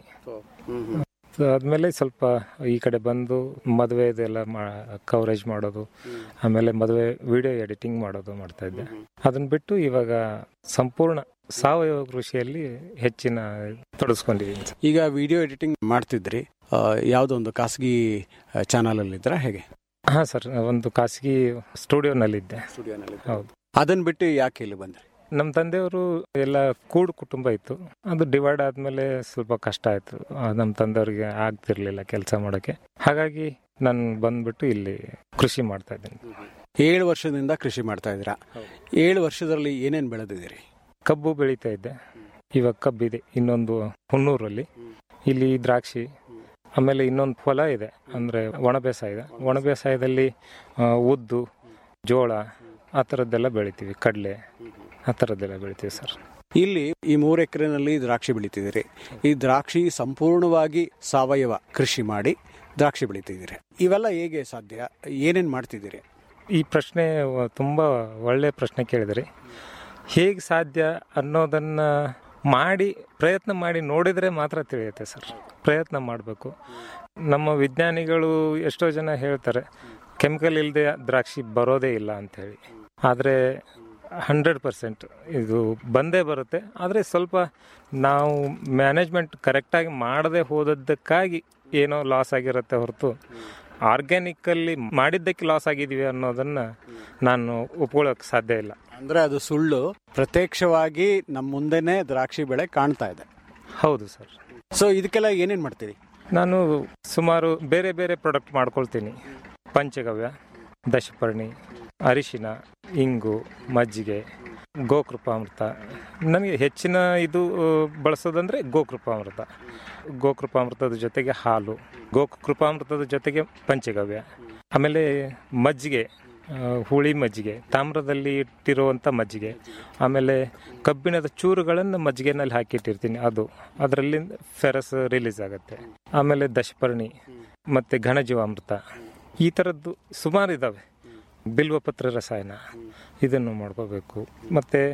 So ಆದ್ಮೇಲೆ ಸ್ವಲ್ಪ ಈ ಕಡೆ ಬಂದು ಮದುವೆ ಇದೆಲ್ಲ ಕವರೇಜ್ ಮಾಡೋದು ಆಮೇಲೆ ಮದುವೆ ವಿಡಿಯೋ ಎಡಿಟಿಂಗ್ ಮಾಡೋದು ಮಾಡ್ತಾ ಇದ್ದೆ ಅದನ್ನ ಬಿಟ್ಟು ಇವಾಗ ಸಂಪೂರ್ಣ ಸಾವಯವ ಕೃಷಿಯಲ್ಲಿ ಹೆಚ್ಚಿನ ತೊಡಗಿಸ್ಕೊಂಡಿದ್ದೀನಿ ಸರ್. ಈಗ ವಿಡಿಯೋ ಎಡಿಟಿಂಗ್ ಮಾಡ್ತಿದ್ರಿ ಆ, ಯಾವುದೋ ಒಂದು ಖಾಸಗಿ ಚಾನಲ್ ಅಲ್ಲಿ ಇದ್ರ ಹೇಗೆ ಹಾ ಸರ್ ಒಂದು ಖಾಸಗಿ ಸ್ಟುಡಿಯೋನಲ್ಲಿದ್ದೆ ಹೌದು ಅದನ್ನ ಬಿಟ್ಟು ಯಾಕೆ ಇಲ್ಲಿ ಬಂದ್ರಿ ನಮ್ಮ ತಂದೆಯವರು ಎಲ್ಲ ಕೂಡು ಕುಟುಂಬ ಇತ್ತು ಅದು ಡಿವೈಡ್ ಆದ್ಮೇಲೆ ಸ್ವಲ್ಪ ಕಷ್ಟ ಆಯ್ತು ಆ, ನಮ್ಮ ತಂದೆಯವ್ರಿಗೆ ಆಗ್ತಿರ್ಲಿಲ್ಲ ಕೆಲಸ ಮಾಡೋಕೆ ಹಾಗಾಗಿ ನಾನು ಬಂದ್ಬಿಟ್ಟು ಇಲ್ಲಿ ಕೃಷಿ ಮಾಡ್ತಾ ಇದ್ದೀನಿ ಏಳು ವರ್ಷದಿಂದ ಕೃಷಿ ಮಾಡ್ತಾ ಇದ್ದೀರಾ ಏಳು ವರ್ಷದಲ್ಲಿ ಏನೇನ್ ಬೆಳೆದಿದ್ದೀರಿ ಕಬ್ಬು ಬೆಳೀತಾ ಇದ್ದೆ ಇವಾಗ ಕಬ್ಬಿದೆ ಇನ್ನೊಂದು ಹುನ್ನೂರಲ್ಲಿ ಇಲ್ಲಿ ದ್ರಾಕ್ಷಿ ಆಮೇಲೆ ಇನ್ನೊಂದು ಹೊಲ ಇದೆ ಅಂದ್ರೆ ಒಣ ಬೇಸಾಯ ಇದೆ ಒಣ ಬೇಸಾಯದಲ್ಲಿ ಆ, ಉದ್ದು ಜೋಳ ಆ ಥರದ್ದೆಲ್ಲ ಬೆಳಿತೀವಿ ಕಡಲೆ ಆ ಥರದ್ದೆಲ್ಲ ಬೆಳಿತೀವಿ ಸರ್ ಇಲ್ಲಿ ಈ ಮೂರು ಎಕರೆನಲ್ಲಿ ದ್ರಾಕ್ಷಿ ಬೆಳಿತಿದ್ದೀರಿ ಈ ದ್ರಾಕ್ಷಿ ಸಂಪೂರ್ಣವಾಗಿ ಸಾವಯವ ಕೃಷಿ ಮಾಡಿ ದ್ರಾಕ್ಷಿ ಬೆಳಿತಿದ್ದೀರಿ ಇವೆಲ್ಲ ಹೇಗೆ ಸಾಧ್ಯ ಏನೇನ್ ಮಾಡ್ತಿದ್ದೀರಿ ಈ ಪ್ರಶ್ನೆ ವ- ತುಂಬಾ ಒಳ್ಳೆ ಪ್ರಶ್ನೆ ಕೇಳಿದ್ರಿ ಹೇಗೆ ಸಾಧ್ಯ ಅನ್ನೋದನ್ನ ಮಾಡಿ ಪ್ರಯತ್ನ ಮಾಡಿ ನೋಡಿದ್ರೆ ಮಾತ್ರ ತಿಳಿಯುತ್ತೆ ಸರ್ ಪ್ರಯತ್ನ ಮಾಡಬೇಕು ನಮ್ಮ ವಿಜ್ಞಾನಿಗಳು ಎಷ್ಟೋ ಜನ ಹೇಳ್ತಾರೆ ಕೆಮಿಕಲ್ ಇಲ್ಲದೆ ದ್ರಾಕ್ಷಿ ಬರೋದೇ ಇಲ್ಲ ಅಂಥೇಳಿ ಆದರೆ ಹಂಡ್ರೆಡ್ ಪರ್ಸೆಂಟ್ ಇದು ಬಂದೇ ಬರುತ್ತೆ ಆದರೆ ಸ್ವಲ್ಪ ನಾವು ಮ್ಯಾನೇಜ್ಮೆಂಟ್ ಕರೆಕ್ಟಾಗಿ ಮಾಡದೆ ಹೋದದ್ದಕ್ಕಾಗಿ ಏನೋ ಲಾಸ್ ಆಗಿರುತ್ತೆ ಹೊರತು ಆರ್ಗ್ಯಾನಿಕಲ್ಲಿ ಮಾಡಿದ್ದಕ್ಕೆ ಲಾಸ್ ಆಗಿದೀವಿ ಅನ್ನೋದನ್ನ ನಾನು ಒಪ್ಕೊಳ್ಳೋಕೆ ಸಾಧ್ಯ ಇಲ್ಲ ಅಂದ್ರೆ ಅದು ಸುಳ್ಳು ಪ್ರತ್ಯಕ್ಷವಾಗಿ ನಮ್ಮ ಮುಂದೆನೆ ದ್ರಾಕ್ಷಿ ಬೆಳೆ ಕಾಣ್ತಾ ಇದೆ ಹೌದು ಸರ್ ಸೊ ಇದಕ್ಕೆಲ್ಲ ಏನೇನ್ ಮಾಡ್ತೀರಿ ನಾನು ಸುಮಾರು ಬೇರೆ ಬೇರೆ ಪ್ರಾಡಕ್ಟ್ ಮಾಡ್ಕೊಳ್ತೀನಿ ಪಂಚಗವ್ಯ ದಶಪರ್ಣಿ ಅರಿಶಿನ ಇಂಗು ಮಜ್ಜಿಗೆ ಗೋಕೃಪಾಮೃತ ನನಗೆ ಹೆಚ್ಚಿನ ಇದು ಆ, ಬಳಸೋದಂದ್ರೆ ಗೋಕೃಪಾಮೃತ ಗೋಕೃಪಾಮೃತದ ಜೊತೆಗೆ ಹಾಲು ಗೋಕೃಪಾಮೃತದ ಜೊತೆಗೆ ಪಂಚಗವ್ಯ ಆಮೇಲೆ ಮಜ್ಜಿಗೆ ಆ, ಹುಳಿ ಮಜ್ಜಿಗೆ ತಾಮ್ರದಲ್ಲಿ ಇಟ್ಟಿರುವಂಥ ಮಜ್ಜಿಗೆ ಆಮೇಲೆ ಕಬ್ಬಿಣದ ಚೂರುಗಳನ್ನು ಮಜ್ಜಿಗೆನಲ್ಲಿ ಹಾಕಿಟ್ಟಿರ್ತೀನಿ ಅದು ಅದರಲ್ಲಿ ಫೆರಸ್ ರಿಲೀಸ್ ಆಗುತ್ತೆ ಆಮೇಲೆ ದಶಪರ್ಣಿ ಮತ್ತು ಘನಜೀವಾಮೃತ ಈ ಥರದ್ದು ಸುಮಾರು ಇದ್ದಾವೆ ಬಿಲ್ವಪತ್ರ ರಸಾಯನ ಇದನ್ನು ಮಾಡ್ಕೋಬೇಕು ಮತ್ತು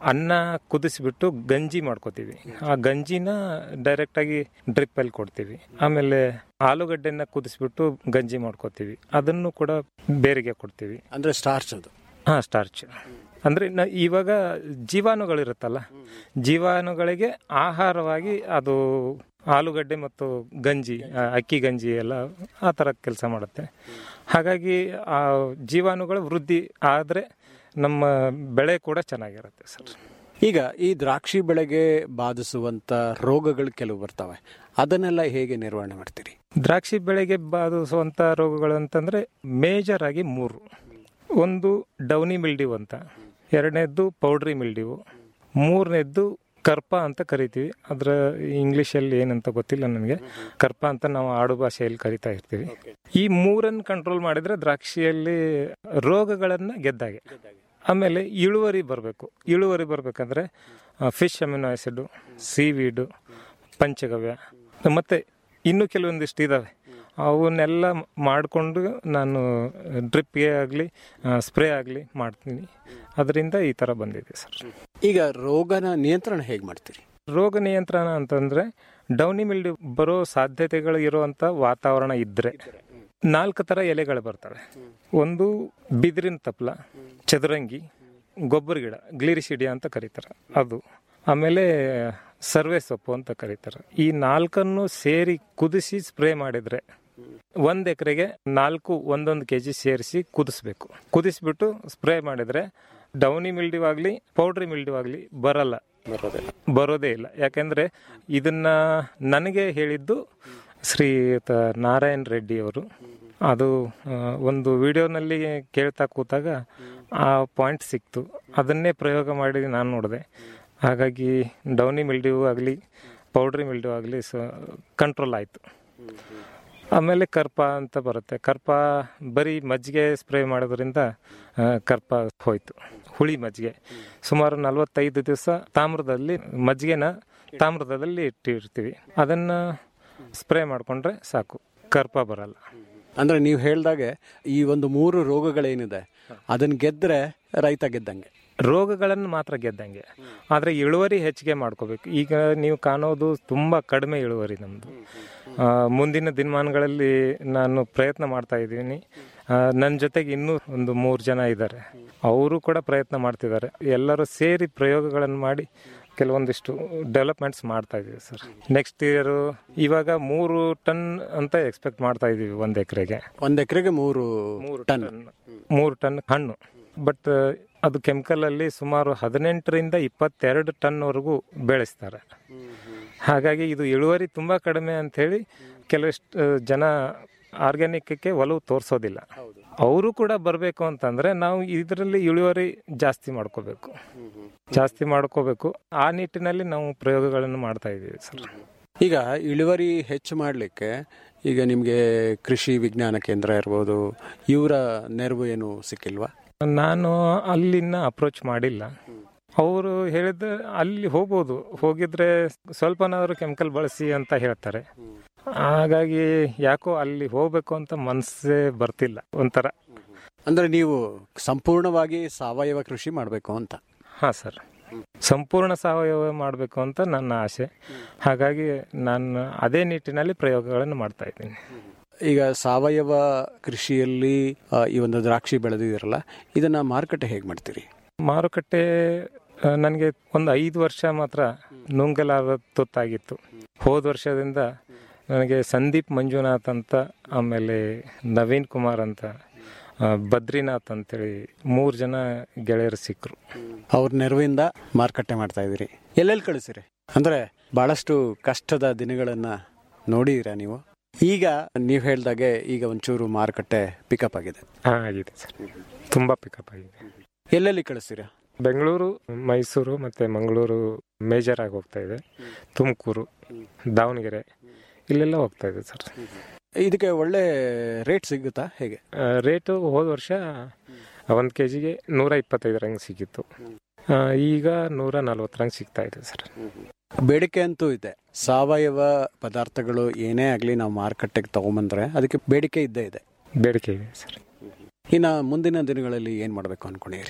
ಅನ್ನ ಕುದಿಸ್ಬಿಟ್ಟು ಗಂಜಿ ಮಾಡ್ಕೋತೀವಿ ಆ ಗಂಜಿನ ಡೈರೆಕ್ಟಾಗಿ ಡ್ರಿಪ್ಪಲ್ಲಿ ಕೊಡ್ತೀವಿ ಆಮೇಲೆ ಆಲೂಗಡ್ಡೆನ ಕುದಿಸ್ಬಿಟ್ಟು ಗಂಜಿ ಮಾಡ್ಕೋತೀವಿ ಅದನ್ನು ಕೂಡ ಬೇರೆಗೆ ಕೊಡ್ತೀವಿ ಅಂದ್ರೆ ಸ್ಟಾರ್ಚ್ ಅದು ಹಾಂ ಸ್ಟಾರ್ಚ್ ಅಂದರೆ ನ ಇವಾಗ ಜೀವಾಣುಗಳಿರುತ್ತಲ್ಲ ಜೀವಾಣುಗಳಿಗೆ ಆಹಾರವಾಗಿ ಅದು ಆಲೂಗಡ್ಡೆ ಮತ್ತು ಗಂಜಿ ಆ, ಅಕ್ಕಿ ಗಂಜಿ ಎಲ್ಲ ಆ ಥರ ಕೆಲಸ ಮಾಡುತ್ತೆ ಹಾಗಾಗಿ ಆ ಜೀವಾಣುಗಳು ವೃದ್ಧಿ ಆದರೆ ನಮ್ಮ ಬೆಳೆ ಕೂಡ ಚೆನ್ನಾಗಿರುತ್ತೆ ಸರ್ ಈಗ ಈ ದ್ರಾಕ್ಷಿ ಬೆಳೆಗೆ ಬಾಧಿಸುವಂತ ರೋಗಗಳು ಕೆಲವು ಬರ್ತವೆ ಅದನ್ನೆಲ್ಲ ಹೇಗೆ ನಿರ್ವಹಣೆ ಮಾಡ್ತೀರಿ ದ್ರಾಕ್ಷಿ ಬೆಳೆಗೆ ಬಾಧಿಸುವಂಥ ರೋಗಗಳು ಅಂತಂದರೆ ಮೇಜರ್ ಆಗಿ ಮೂರು ಒಂದು ಡೌನಿ ಮಿಲ್ಡಿವ್ ಅಂತ ಎರಡನೇದ್ದು ಪೌಡ್ರಿ ಮಿಲ್ಡಿವು ಮೂರನೇದ್ದು ಕರ್ಪ ಅಂತ ಕರಿತೀವಿ ಅದರ ಇಂಗ್ಲೀಷಲ್ಲಿ ಏನಂತ ಗೊತ್ತಿಲ್ಲ ನನಗೆ ಕರ್ಪ ಅಂತ ನಾವು ಆಡು ಭಾಷೆಯಲ್ಲಿ ಕರಿತಾ ಇರ್ತೀವಿ ಈ ಮೂರನ್ನು ಕಂಟ್ರೋಲ್ ಮಾಡಿದ್ರೆ ದ್ರಾಕ್ಷಿಯಲ್ಲಿ ರೋಗಗಳನ್ನು ಗೆದ್ದಾಗೆ ಆಮೇಲೆ ಇಳುವರಿ ಬರಬೇಕು ಇಳುವರಿ ಬರಬೇಕಂದ್ರೆ fish amino acid seaweed panchagavya ಮತ್ತು ಇನ್ನೂ ಕೆಲವೊಂದಿಷ್ಟು ಇದ್ದಾವೆ ಅವನ್ನೆಲ್ಲ ಮಾಡಿಕೊಂಡು ನಾನು ಡ್ರಿಪ್ಗೆ ಆಗಲಿ ಸ್ಪ್ರೇ ಆಗಲಿ ಮಾಡ್ತೀನಿ ಅದರಿಂದ ಈ ಥರ ಬಂದಿದೆ ಸರ್ ಈಗ ರೋಗನ ನಿಯಂತ್ರಣ ಹೇಗೆ ಮಾಡ್ತೀರಿ ರೋಗ ನಿಯಂತ್ರಣ ಅಂತಂದ್ರೆ ಡೌನಿ ಮಿಲ್ಡಿ ಬರೋ ಸಾಧ್ಯತೆಗಳು ಇರುವಂತ ವಾತಾವರಣ ಇದ್ರೆ ನಾಲ್ಕು ತರ ಎಲೆಗಳು ಬರ್ತವೆ ಒಂದು ಬಿದಿರಿನ ತಪ್ಪಲ ಚದುರಂಗಿ ಗೊಬ್ಬರ ಗಿಡ ಗ್ಲಿರಿಸಿಡಿಯಾ ಅಂತ ಕರೀತಾರೆ ಅದು ಆಮೇಲೆ ಸರ್ವೆ ಸೊಪ್ಪು ಅಂತ ಕರೀತಾರೆ ಈ ನಾಲ್ಕನ್ನು ಸೇರಿ ಕುದಿಸಿ ಸ್ಪ್ರೇ ಮಾಡಿದ್ರೆ ಒಂದ್ ಎಕರೆಗೆ ನಾಲ್ಕು ಒಂದೊಂದು ಕೆಜಿ ಸೇರಿಸಿ ಕುದಿಸ್ಬೇಕು ಕುದಿಸ್ಬಿಟ್ಟು ಸ್ಪ್ರೇ ಮಾಡಿದ್ರೆ ಡೌನಿ ಮಿಲ್ಡಿವ್ ಆಗಲಿ ಪೌಡ್ರಿ ಮಿಲ್ಡಿವ್ ಆಗಲಿ ಬರಲ್ಲ ಬರೋದೇ ಇಲ್ಲ ಯಾಕೆಂದ್ರೆ ಇದನ್ನ ನನಗೆ ಹೇಳಿದ್ದು ಶ್ರೀಯುತ ನಾರಾಯಣ್ ರೆಡ್ಡಿ ಅವರು ಅದು ಆ, ಒಂದು ವಿಡಿಯೋನಲ್ಲಿ ಕೇಳ್ತಾ ಕೂತಾಗ ಆ ಪಾಯಿಂಟ್ ಸಿಕ್ತು ಅದನ್ನೇ ಪ್ರಯೋಗ ಮಾಡಿ ನಾನು ನೋಡಿದೆ ಹಾಗಾಗಿ ಡೌನಿ ಮಿಲ್ಡಿವ್ ಆಗಲಿ ಪೌಡ್ರಿ ಮಿಲ್ಡಿವ್ ಆಗಲಿ ಸ ಕಂಟ್ರೋಲ್ ಆಯಿತು ಆಮೇಲೆ ಕರ್ಪ ಅಂತ ಬರುತ್ತೆ ಕರ್ಪ ಬರೀ ಮಜ್ಜಿಗೆ ಸ್ಪ್ರೇ ಮಾಡೋದ್ರಿಂದ ಆ, ಕರ್ಪ ಹೋಯ್ತು ಹುಳಿ ಮಜ್ಜಿಗೆ ಸುಮಾರು ನಲವತ್ತೈದು ದಿವಸ ತಾಮ್ರದಲ್ಲಿ ಮಜ್ಜಿಗೆನ ತಾಮ್ರದಲ್ಲಿ ಇಟ್ಟಿರ್ತೀವಿ ಅದನ್ನ ಸ್ಪ್ರೇ ಮಾಡಿಕೊಂಡ್ರೆ ಸಾಕು ಕರ್ಪ ಬರಲ್ಲ ಅಂದ್ರೆ ನೀವು ಹೇಳ್ದಾಗೆ ಈ ಒಂದು ಮೂರು ರೋಗಗಳೇನಿದೆ ಅದನ್ನ ಗೆದ್ರೆ ರೈತ ಗೆದ್ದಂಗೆ ರೋಗಗಳನ್ನು ಮಾತ್ರ ಗೆದ್ದಂಗೆ ಆದರೆ ಇಳುವರಿ ಹೆಚ್ಚಿಗೆ ಮಾಡ್ಕೋಬೇಕು ಈಗ ನೀವು ಕಾಣೋದು ತುಂಬ ಕಡಿಮೆ ಇಳುವರಿ ನಮ್ಮದು ಮುಂದಿನ ದಿನಮಾನಗಳಲ್ಲಿ ನಾನು ಪ್ರಯತ್ನ ಮಾಡ್ತಾ ಇದ್ದೀನಿ ನನ್ನ ಜೊತೆಗೆ ಇನ್ನೂ ಒಂದು ಮೂರು ಜನ ಇದ್ದಾರೆ ಅವರು ಕೂಡ ಪ್ರಯತ್ನ ಮಾಡ್ತಿದ್ದಾರೆ ಎಲ್ಲರೂ ಸೇರಿ ಪ್ರಯೋಗಗಳನ್ನು ಮಾಡಿ ಕೆಲವೊಂದಿಷ್ಟು ಡೆವಲಪ್ಮೆಂಟ್ಸ್ ಮಾಡ್ತಾ ಇದೀವಿ ಸರ್ ನೆಕ್ಸ್ಟ್ ಇಯರ್ ಇವಾಗ ಮೂರು ಟನ್ ಅಂತ ಎಕ್ಸ್ಪೆಕ್ಟ್ ಮಾಡ್ತಾ ಇದೀವಿ ಒಂದು ಎಕರೆಗೆ ಒಂದ್ ಎಕರೆಗೆ ಮೂರು ಟನ್ ಮೂರು ಟನ್ ಹಣ್ಣು ಬಟ್ ಅದು ಕೆಮಿಕಲ್ ಅಲ್ಲಿ ಸುಮಾರು ಹದಿನೆಂಟರಿಂದ ಇಪ್ಪತ್ತೆರಡು ಟನ್ ವರೆಗೂ ಬೆಳೆಸ್ತಾರೆ ಹಾಗಾಗಿ ಇದು ಇಳುವರಿ ತುಂಬಾ ಕಡಿಮೆ ಅಂತ ಹೇಳಿ ಕೆಲವಿಷ್ಟು ಜನ ಆರ್ಗ್ಯಾನಿಕ್ಗೆ ಒಲವು ತೋರಿಸೋದಿಲ್ಲ ಅವರು ಕೂಡ ಬರಬೇಕು ಅಂತಂದ್ರೆ ನಾವು ಇದರಲ್ಲಿ ಇಳುವರಿ ಜಾಸ್ತಿ ಮಾಡ್ಕೋಬೇಕು ಜಾಸ್ತಿ ಮಾಡ್ಕೋಬೇಕು ಆ ನಿಟ್ಟಿನಲ್ಲಿ ನಾವು ಪ್ರಯೋಗಗಳನ್ನು ಮಾಡ್ತಾ ಇದ್ದೀವಿ ಸರ್ ಈಗ ಇಳುವರಿ ಹೆಚ್ಚು ಮಾಡಲಿಕ್ಕೆ ಈಗ ನಿಮಗೆ ಕೃಷಿ ವಿಜ್ಞಾನ ಕೇಂದ್ರ ಇರ್ಬೋದು ಇವರ ನೆರವು ಏನು ಸಿಕ್ಕಿಲ್ವಾ ನಾನು ಅಲ್ಲಿನ ಅಪ್ರೋಚ್ ಮಾಡಿಲ್ಲ ಅವರು ಹೇಳಿದ ಅಲ್ಲಿ ಹೋಗ್ಬೋದು ಹೋಗಿದ್ರೆ ಸ್ವಲ್ಪನಾದ್ರೂ ಕೆಮಿಕಲ್ ಬಳಸಿ ಅಂತ ಹೇಳ್ತಾರೆ ಹಾಗಾಗಿ ಯಾಕೋ ಅಲ್ಲಿ ಹೋಗ್ಬೇಕು ಅಂತ ಮನಸ್ಸೇ ಬರ್ತಿಲ್ಲ ಒಂಥರ ಅಂದ್ರೆ ನೀವು ಸಂಪೂರ್ಣವಾಗಿ ಸಾವಯವ ಕೃಷಿ ಮಾಡಬೇಕು ಅಂತ ಹಾ ಸರ್ ಸಂಪೂರ್ಣ ಸಾವಯವ ಮಾಡಬೇಕು ಅಂತ ನನ್ನ ಆಸೆ ಹಾಗಾಗಿ ನಾನು ಅದೇ ನಿಟ್ಟಿನಲ್ಲಿ ಪ್ರಯೋಗಗಳನ್ನು ಮಾಡ್ತಾ ಇದ್ದೀನಿ ಈಗ ಸಾವಯವ ಕೃಷಿಯಲ್ಲಿ ಆ, ಈ ಒಂದು ದ್ರಾಕ್ಷಿ ಬೆಳೆದಿದ್ದೀರಲ್ಲ ಇದನ್ನ ಮಾರುಕಟ್ಟೆ ಹೇಗೆ ಮಾಡ್ತೀರಿ ಮಾರುಕಟ್ಟೆ ನನಗೆ ಒಂದು ಐದು ವರ್ಷ ಮಾತ್ರ ನುಂಗಲಾರದ ತುತ್ತಾಗಿತ್ತು ಹೋದ ವರ್ಷದಿಂದ ನನಗೆ ಸಂದೀಪ್ ಮಂಜುನಾಥ್ ಅಂತ ಆಮೇಲೆ ನವೀನ್ ಕುಮಾರ್ ಅಂತ ಆ, ಬದ್ರಿನಾಥ್ ಅಂತೇಳಿ ಮೂರು ಜನ ಗೆಳೆಯರು ಸಿಕ್ಕರು ಅವ್ರ ನೆರವಿಂದ ಮಾರುಕಟ್ಟೆ ಮಾಡ್ತಾ ಇದ್ದೀರಿ ಎಲ್ಲೆಲ್ಲಿ ಕಳಿಸಿರಿ ಅಂದ್ರೆ ಬಹಳಷ್ಟು ಕಷ್ಟದ ದಿನಗಳನ್ನ ನೋಡಿದಿರಾ ನೀವು ಈಗ ನೀವು ಹೇಳ್ದಾಗೆ ಈಗ ಒಂಚೂರು ಮಾರುಕಟ್ಟೆ ಪಿಕಪ್ ಆಗಿದೆ ಹಾ ಆಗಿದೆ ಸರ್ ತುಂಬಾ ಪಿಕಪ್ ಆಗಿದೆ ಎಲ್ಲೆಲ್ಲಿ ಕಳಿಸ್ತೀರಾ ಬೆಂಗಳೂರು ಮೈಸೂರು ಮತ್ತೆ ಮಂಗಳೂರು ಮೇಜರ್ ಆಗಿ ಹೋಗ್ತಾ ಇದೆ ತುಮಕೂರು ದಾವಣಗೆರೆ ಇಲ್ಲೆಲ್ಲ ಹೋಗ್ತಾ ಇದೆ ಸರ್ ಇದಕ್ಕೆ ಒಳ್ಳೆ ರೇಟ್ ಸಿಗುತ್ತಾ ಹೇಗೆ ರೇಟು ಹೋದ ವರ್ಷ ಒಂದು ಕೆ ಜಿಗೆ ನೂರ ಇಪ್ಪತ್ತೈದರಂಗೆ ಸಿಕ್ಕಿತ್ತು ಆ, ಈಗ ನೂರ ನಲ್ವತ್ತರಂಗೆ ಸಿಗ್ತಾ ಇದೆ ಸರ್ ಬೇಡಿಕೆ ಅಂತೂ ಇದೆ ಸಾವಯವ ಪದಾರ್ಥಗಳು ಏನೇ ಆಗಲಿ ನಾವು ಮಾರುಕಟ್ಟೆಗೆ ತಗೊಂಬಂದ್ರೆ ಅದಕ್ಕೆ ಬೇಡಿಕೆ ಇದ್ದೇ ಇದೆ ಬೇಡಿಕೆ ಇದೆ ಸರ್ ಇನ್ನು ಮುಂದಿನ ದಿನಗಳಲ್ಲಿ ಏನು ಮಾಡಬೇಕು ಅನ್ಕೊಂಡಿರಿ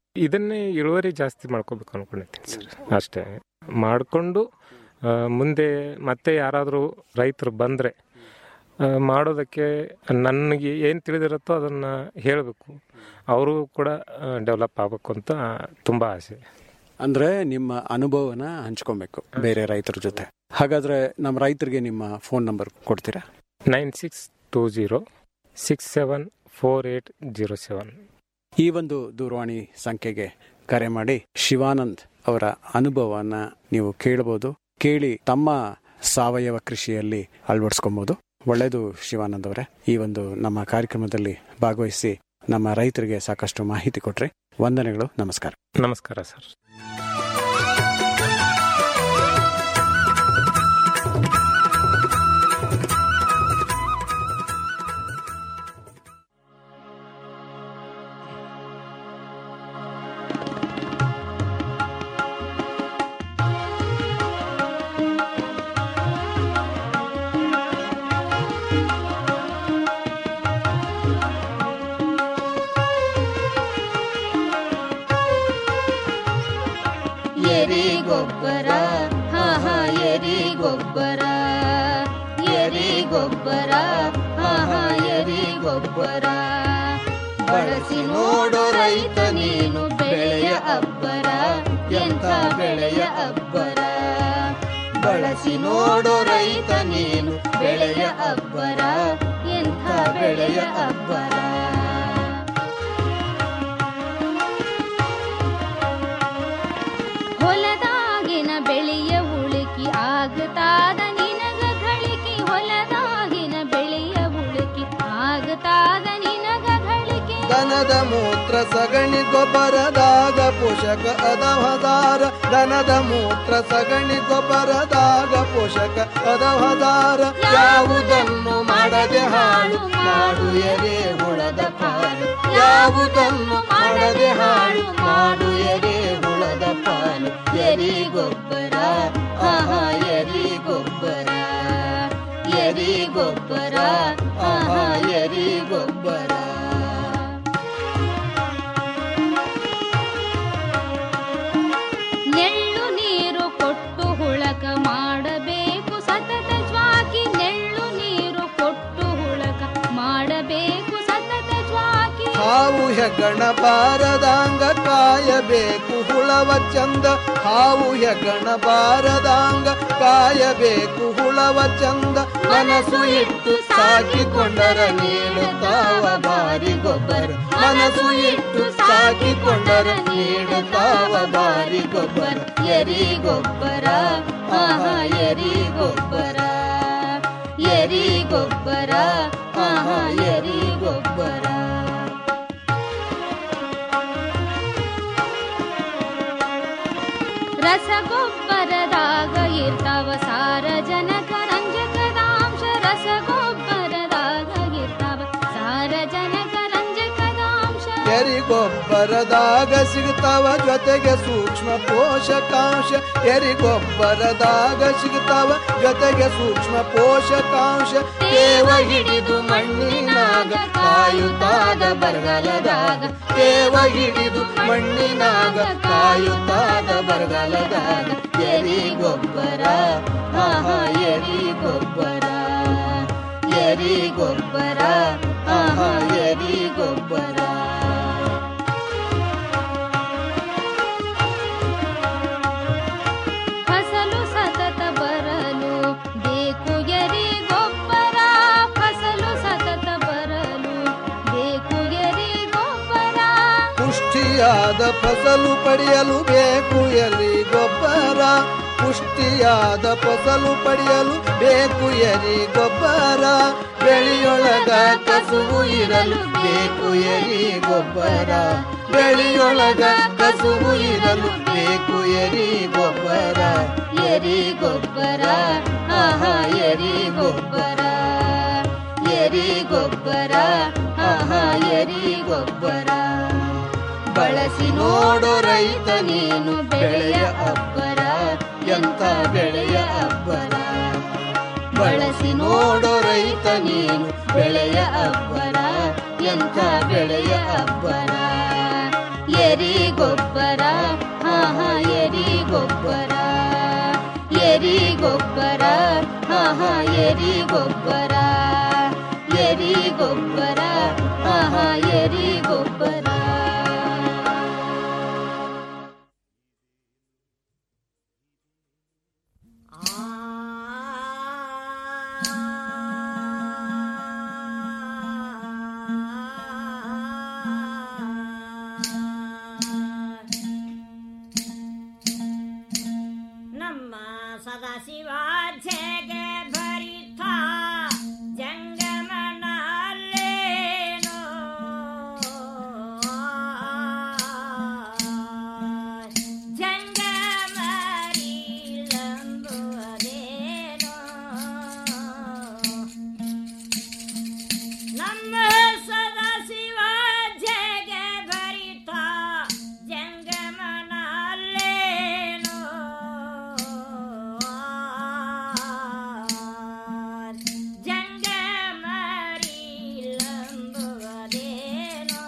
ಇದನ್ನೇ ಇಳುವರಿ ಜಾಸ್ತಿ ಮಾಡ್ಕೋಬೇಕು ಅನ್ಕೊಂಡಿದ್ದೀನಿ ಸರ್ ಅಷ್ಟೇ ಮಾಡಿಕೊಂಡು ಮುಂದೆ ಮತ್ತೆ ಯಾರಾದರೂ ರೈತರು ಬಂದರೆ ಮಾಡೋದಕ್ಕೆ ನನಗೆ ಏನು ತಿಳಿದಿರುತ್ತೋ ಅದನ್ನು ಹೇಳಬೇಕು ಅವರು ಕೂಡ ಡೆವಲಪ್ ಆಗಬೇಕು ಅಂತ ತುಂಬ ಆಸೆ ಅಂದ್ರೆ ನಿಮ್ಮ ಅನುಭವನ ಹಂಚ್ಕೊಬೇಕು ಬೇರೆ ರೈತರ ಜೊತೆ ಹಾಗಾದ್ರೆ ನಮ್ಮ ರೈತರಿಗೆ ನಿಮ್ಮ ಫೋನ್ ನಂಬರ್ ಕೊಡ್ತೀರಾ nine six two zero six seven four eight zero seven ಈ ಒಂದು ದೂರವಾಣಿ ಸಂಖ್ಯೆಗೆ ಕರೆ ಮಾಡಿ ಶಿವಾನಂದ್ ಅವರ ಅನುಭವವನ್ನ ನೀವು ಕೇಳಬಹುದು ಕೇಳಿ ತಮ್ಮ ಸಾವಯವ ಕೃಷಿಯಲ್ಲಿ ಅಳವಡಿಸ್ಕೊಬಹುದು ಒಳ್ಳೆಯದು ಶಿವಾನಂದ್ ಅವರೇ ಈ ಒಂದು ನಮ್ಮ ಕಾರ್ಯಕ್ರಮದಲ್ಲಿ ಭಾಗವಹಿಸಿ ನಮ್ಮ ರೈತರಿಗೆ ಸಾಕಷ್ಟು ಮಾಹಿತಿ ಕೊಟ್ರಿ ವಂದನೆಗಳು ನಮಸ್ಕಾರ ನಮಸ್ಕಾರ ಸರ್ ಎರಿ ಗೊಬ್ಬರ ಹಾ ಹಾ ಎರಿ ಗೊಬ್ಬರ ಎರಿ ಗೊಬ್ಬರ ಹಾ ಹಾ ಎರಿ ಗೊಬ್ಬರ ಬಳಸಿ ನೋಡು ರೈತ ನೀನು ಬೆಳೆಯ ಅಬ್ಬರ ಎಂಥ ಬೆಳೆಯ ಅಬ್ಬರ ಬಳಸಿ ನೋಡು ರೈತ ನೀನು ಬೆಳೆಯ ಅಬ್ಬರ ಎಂಥ ಬೆಳೆಯ ಅಬ್ಬರ ಹೊಲದಾಗಿನ ಬೆಳೆಯ ಉಳುಕಿ ಆಗತಾದ ನಿನಗ ಗಳಿಕೆ ಹೊಲದಾಗಿನ ಬೆಳೆಯ ಉಳುಕಿ ಆಗತಾದ ನಿನಗ ಗಳಿಕೆ ದನದ ಮೂತ್ರ ಸಗಣಿ ಗೊಬ್ಬರದಾಗ ಪೋಷಕ ಅದವದಾರ ದನದ ಮೂತ್ರ ಸಗಣಿ ಗೊಬ್ಬರದಾಗ ಪೋಷಕ ಅದವದಾರ ಯಾವುದನ್ನು ಮಾಡದೆ ಹಾಳು ಮಾಡು ಎರೆ ಹುಳದ ಪಾಲು ಯಾವುದನ್ನು ಮಾಡದೆ ಹಾಳು ಮಾಡು ಎರೆ ಹುಳದ ಪಾಲು ಎರಿ ಗೊಬ್ಬರ ಆಹಾ ಎರಿ ಗೊಬ್ಬರ ಎರಿ ಗೊಬ್ಬರ ಆಹಾ ಎರಿ ಗೊಬ್ಬರ ನೆಳ್ಳು ನೀರು ಕೊಟ್ಟು ಹುಳಕ ಮಾಡಬೇಕು ಸತತ ಜ್ವಾಕಿ ನೆಳ್ಳು ನೀರು ಕೊಟ್ಟು ಹುಳಕ ಮಾಡಬೇಕು ಸತತ ಜ್ವಾಕಿ ಹಾವು ಹೆಗ್ಗಣ ಬಾರದಾಂಗ ಕಾಯಬೇಕು ಹುಳವ ಚಂದ ಹಾವು ಹೆಗ್ಗಣ ಬಾರದಾಂಗ ಕಾಯಬೇಕು ಹುಳವ ಚಂದ ಮನಸ್ಸು ಇಟ್ಟು ಸಾಕಿಕೊಂಡರ ನೀಡುತ್ತಾವ ಬಾರಿ ಗೊಬ್ಬರ ಮನಸ್ಸು ಇಟ್ಟು ಸಾಕಿಕೊಂಡರ ನೀಡುತ್ತಾವ ಬಾರಿ ಗೊಬ್ಬರ ಎರಿ ಗೊಬ್ಬರ ಆಹಾ ಎರಿ ಗೊಬ್ಬರ ಎರಿ ಗೊಬ್ಬರ ಆಹಾ ಎರಿ ಗೊಬ್ಬರ ರಸಗೊಬ್ಬರದಾಗ ಇರ್ತಾವ ಸಾರಜನಕ ರಂಜಕದಾಂಶ ರಸಗೊಬ್ಬರದಾಗ ಇರ್ತಾವ ಸಾರಜನಕ ರಂಜಕದಾಂಶ ಎರಿ ಗೊಬ್ಬರದಾಗ ಸಿಗ್ತಾವ ಜೊತೆಗೆ ಸೂಕ್ಷ್ಮ ಪೋಷಕಾಂಶ ಎರಿ ಗೊಬ್ಬರದಾಗ ಸಿಗ್ತಾವ ಜೊತೆಗೆ ಸೂಕ್ಷ್ಮ ಪೋಷಕಾಂಶ ತೇವ ಹಿಡಿದು ಮಣ್ಣಿನಾಗ ಕಾಯುತ್ತಾದ ಬರಗಾಲದಾಗ ತೇವ ಹಿಡಿದು ಮಣ್ಣಿನಾಗ ಕಾಯುತ್ತಾದ ಬರಗಾಲದಾಗ ಎರಿ ಗೊಬ್ಬರ ಆಹಾ ಎರಿ ಗೊಬ್ಬರ ಎರಿ ಗೊಬ್ಬರ ಆಹಾ ಎರಿ ಗೊಬ್ಬರ ಫಸಲು ಸತತ ಬರಲು ಬೇಕು ಎರಿ ಗೊಬ್ಬರ ಫಸಲು ಸತತ ಬರಲು ಬೇಕು ಎರಿ ಗೊಬ್ಬರ ಪುಷ್ಟಿಯಾದ ಫಸಲು ಪಡೆಯಲು ಬೇಕು ಎರಿ ಗೊಬ್ಬರ ಪುಷ್ಟಿಯಾದ ಫಸಲು ಪಡೆಯಲು ಬೇಕು ಎರಿ ಗೊಬ್ಬರ ಬೆಳೆಯೊಳಗ ಕಸುವು ಇರಲು ಬೇಕು ಎರಿ ಗೊಬ್ಬರ ಬೆಳೆಯೊಳಗ ಕಸುವು ಇರಲು ಬೇಕು ಎರಿ ಗೊಬ್ಬರ ಎರಿ ಗೊಬ್ಬರ ಆಹಾ ಎರಿ ಗೊಬ್ಬರ ಎರಿ ಗೊಬ್ಬರ ಆಹಾ ಎರಿ ಗೊಬ್ಬರ ಬಳಸಿ ನೋಡು ರೈತ ನೀನು ಬೆಳೆಯ ಅಬ್ಬರ ಎಂತ ಬೆಳೆಯ ಅಬ್ಬರ ಬಳಸಿ ನೋಡು ರೈತ ನೀನು ಬೆಳೆಯ ಅಬ್ಬರ ಎಂತ ಬೆಳೆಯ ಅಬ್ಬರ ಎರಿ ಗೊಬ್ಬರ ಹಾ ಹಾ ಎರಿ ಗೊಬ್ಬರ ಎರಿ ಗೊಬ್ಬರ ಹಾ ಹಾ ಎರಿ ಗೊಬ್ಬರ ಎರಿ ಗೊಬ್ಬರ ಹಾ ಹಾ ಎರಿ ಗೊಬ್ಬರ ನಮ್ಮ ಸದಾಶಿವ ಜಗೆ ಭರಿತ ಜಂಗಮನಲ್ಲೇನೋ ಜಂಗಮರಿಲಂಬುವುದೇನೋ ನಮ್ಮ ಸದಾಶಿವ ಜಗೆ ಭರಿತ ಜಂಗಮನಲ್ಲೇನೋ ಜಂಗಮರಿಲಂಬುವುದೇನೋ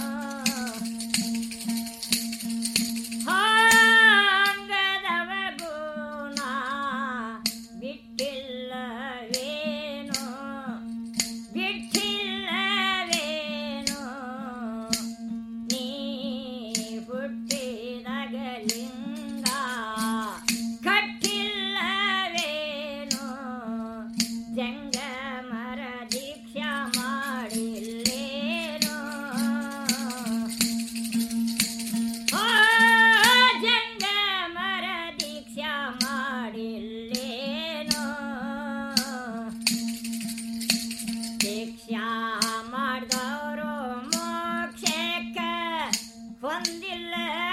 ಹಾಂಗದವ ಗುಣ ಬಿಟ್ಟಿಲ್ಲವೇನೋ ಬಿಟ್ಟಿಲ್ಲವೇನೋ ನೀ ಹುಟ್ಟಿದಗಲಿಂಗ ಕಟ್ಟಿಲ್ಲವೇನೋ ಜಂಗಮರ ದೀಕ್ಷಾ ಮಾಡಿಲ್ಲೇನೋ ಆ ಜಂಗಮರ ದೀಕ್ಷಾ ಮಾಡಿಲ್ಲೇನೋ ದೀಕ್ಷಾ ಮಾಡಿದವರು ಮೋಕ್ಷಕ್ಕೆ ಹೊಂದಿಲ್ಲ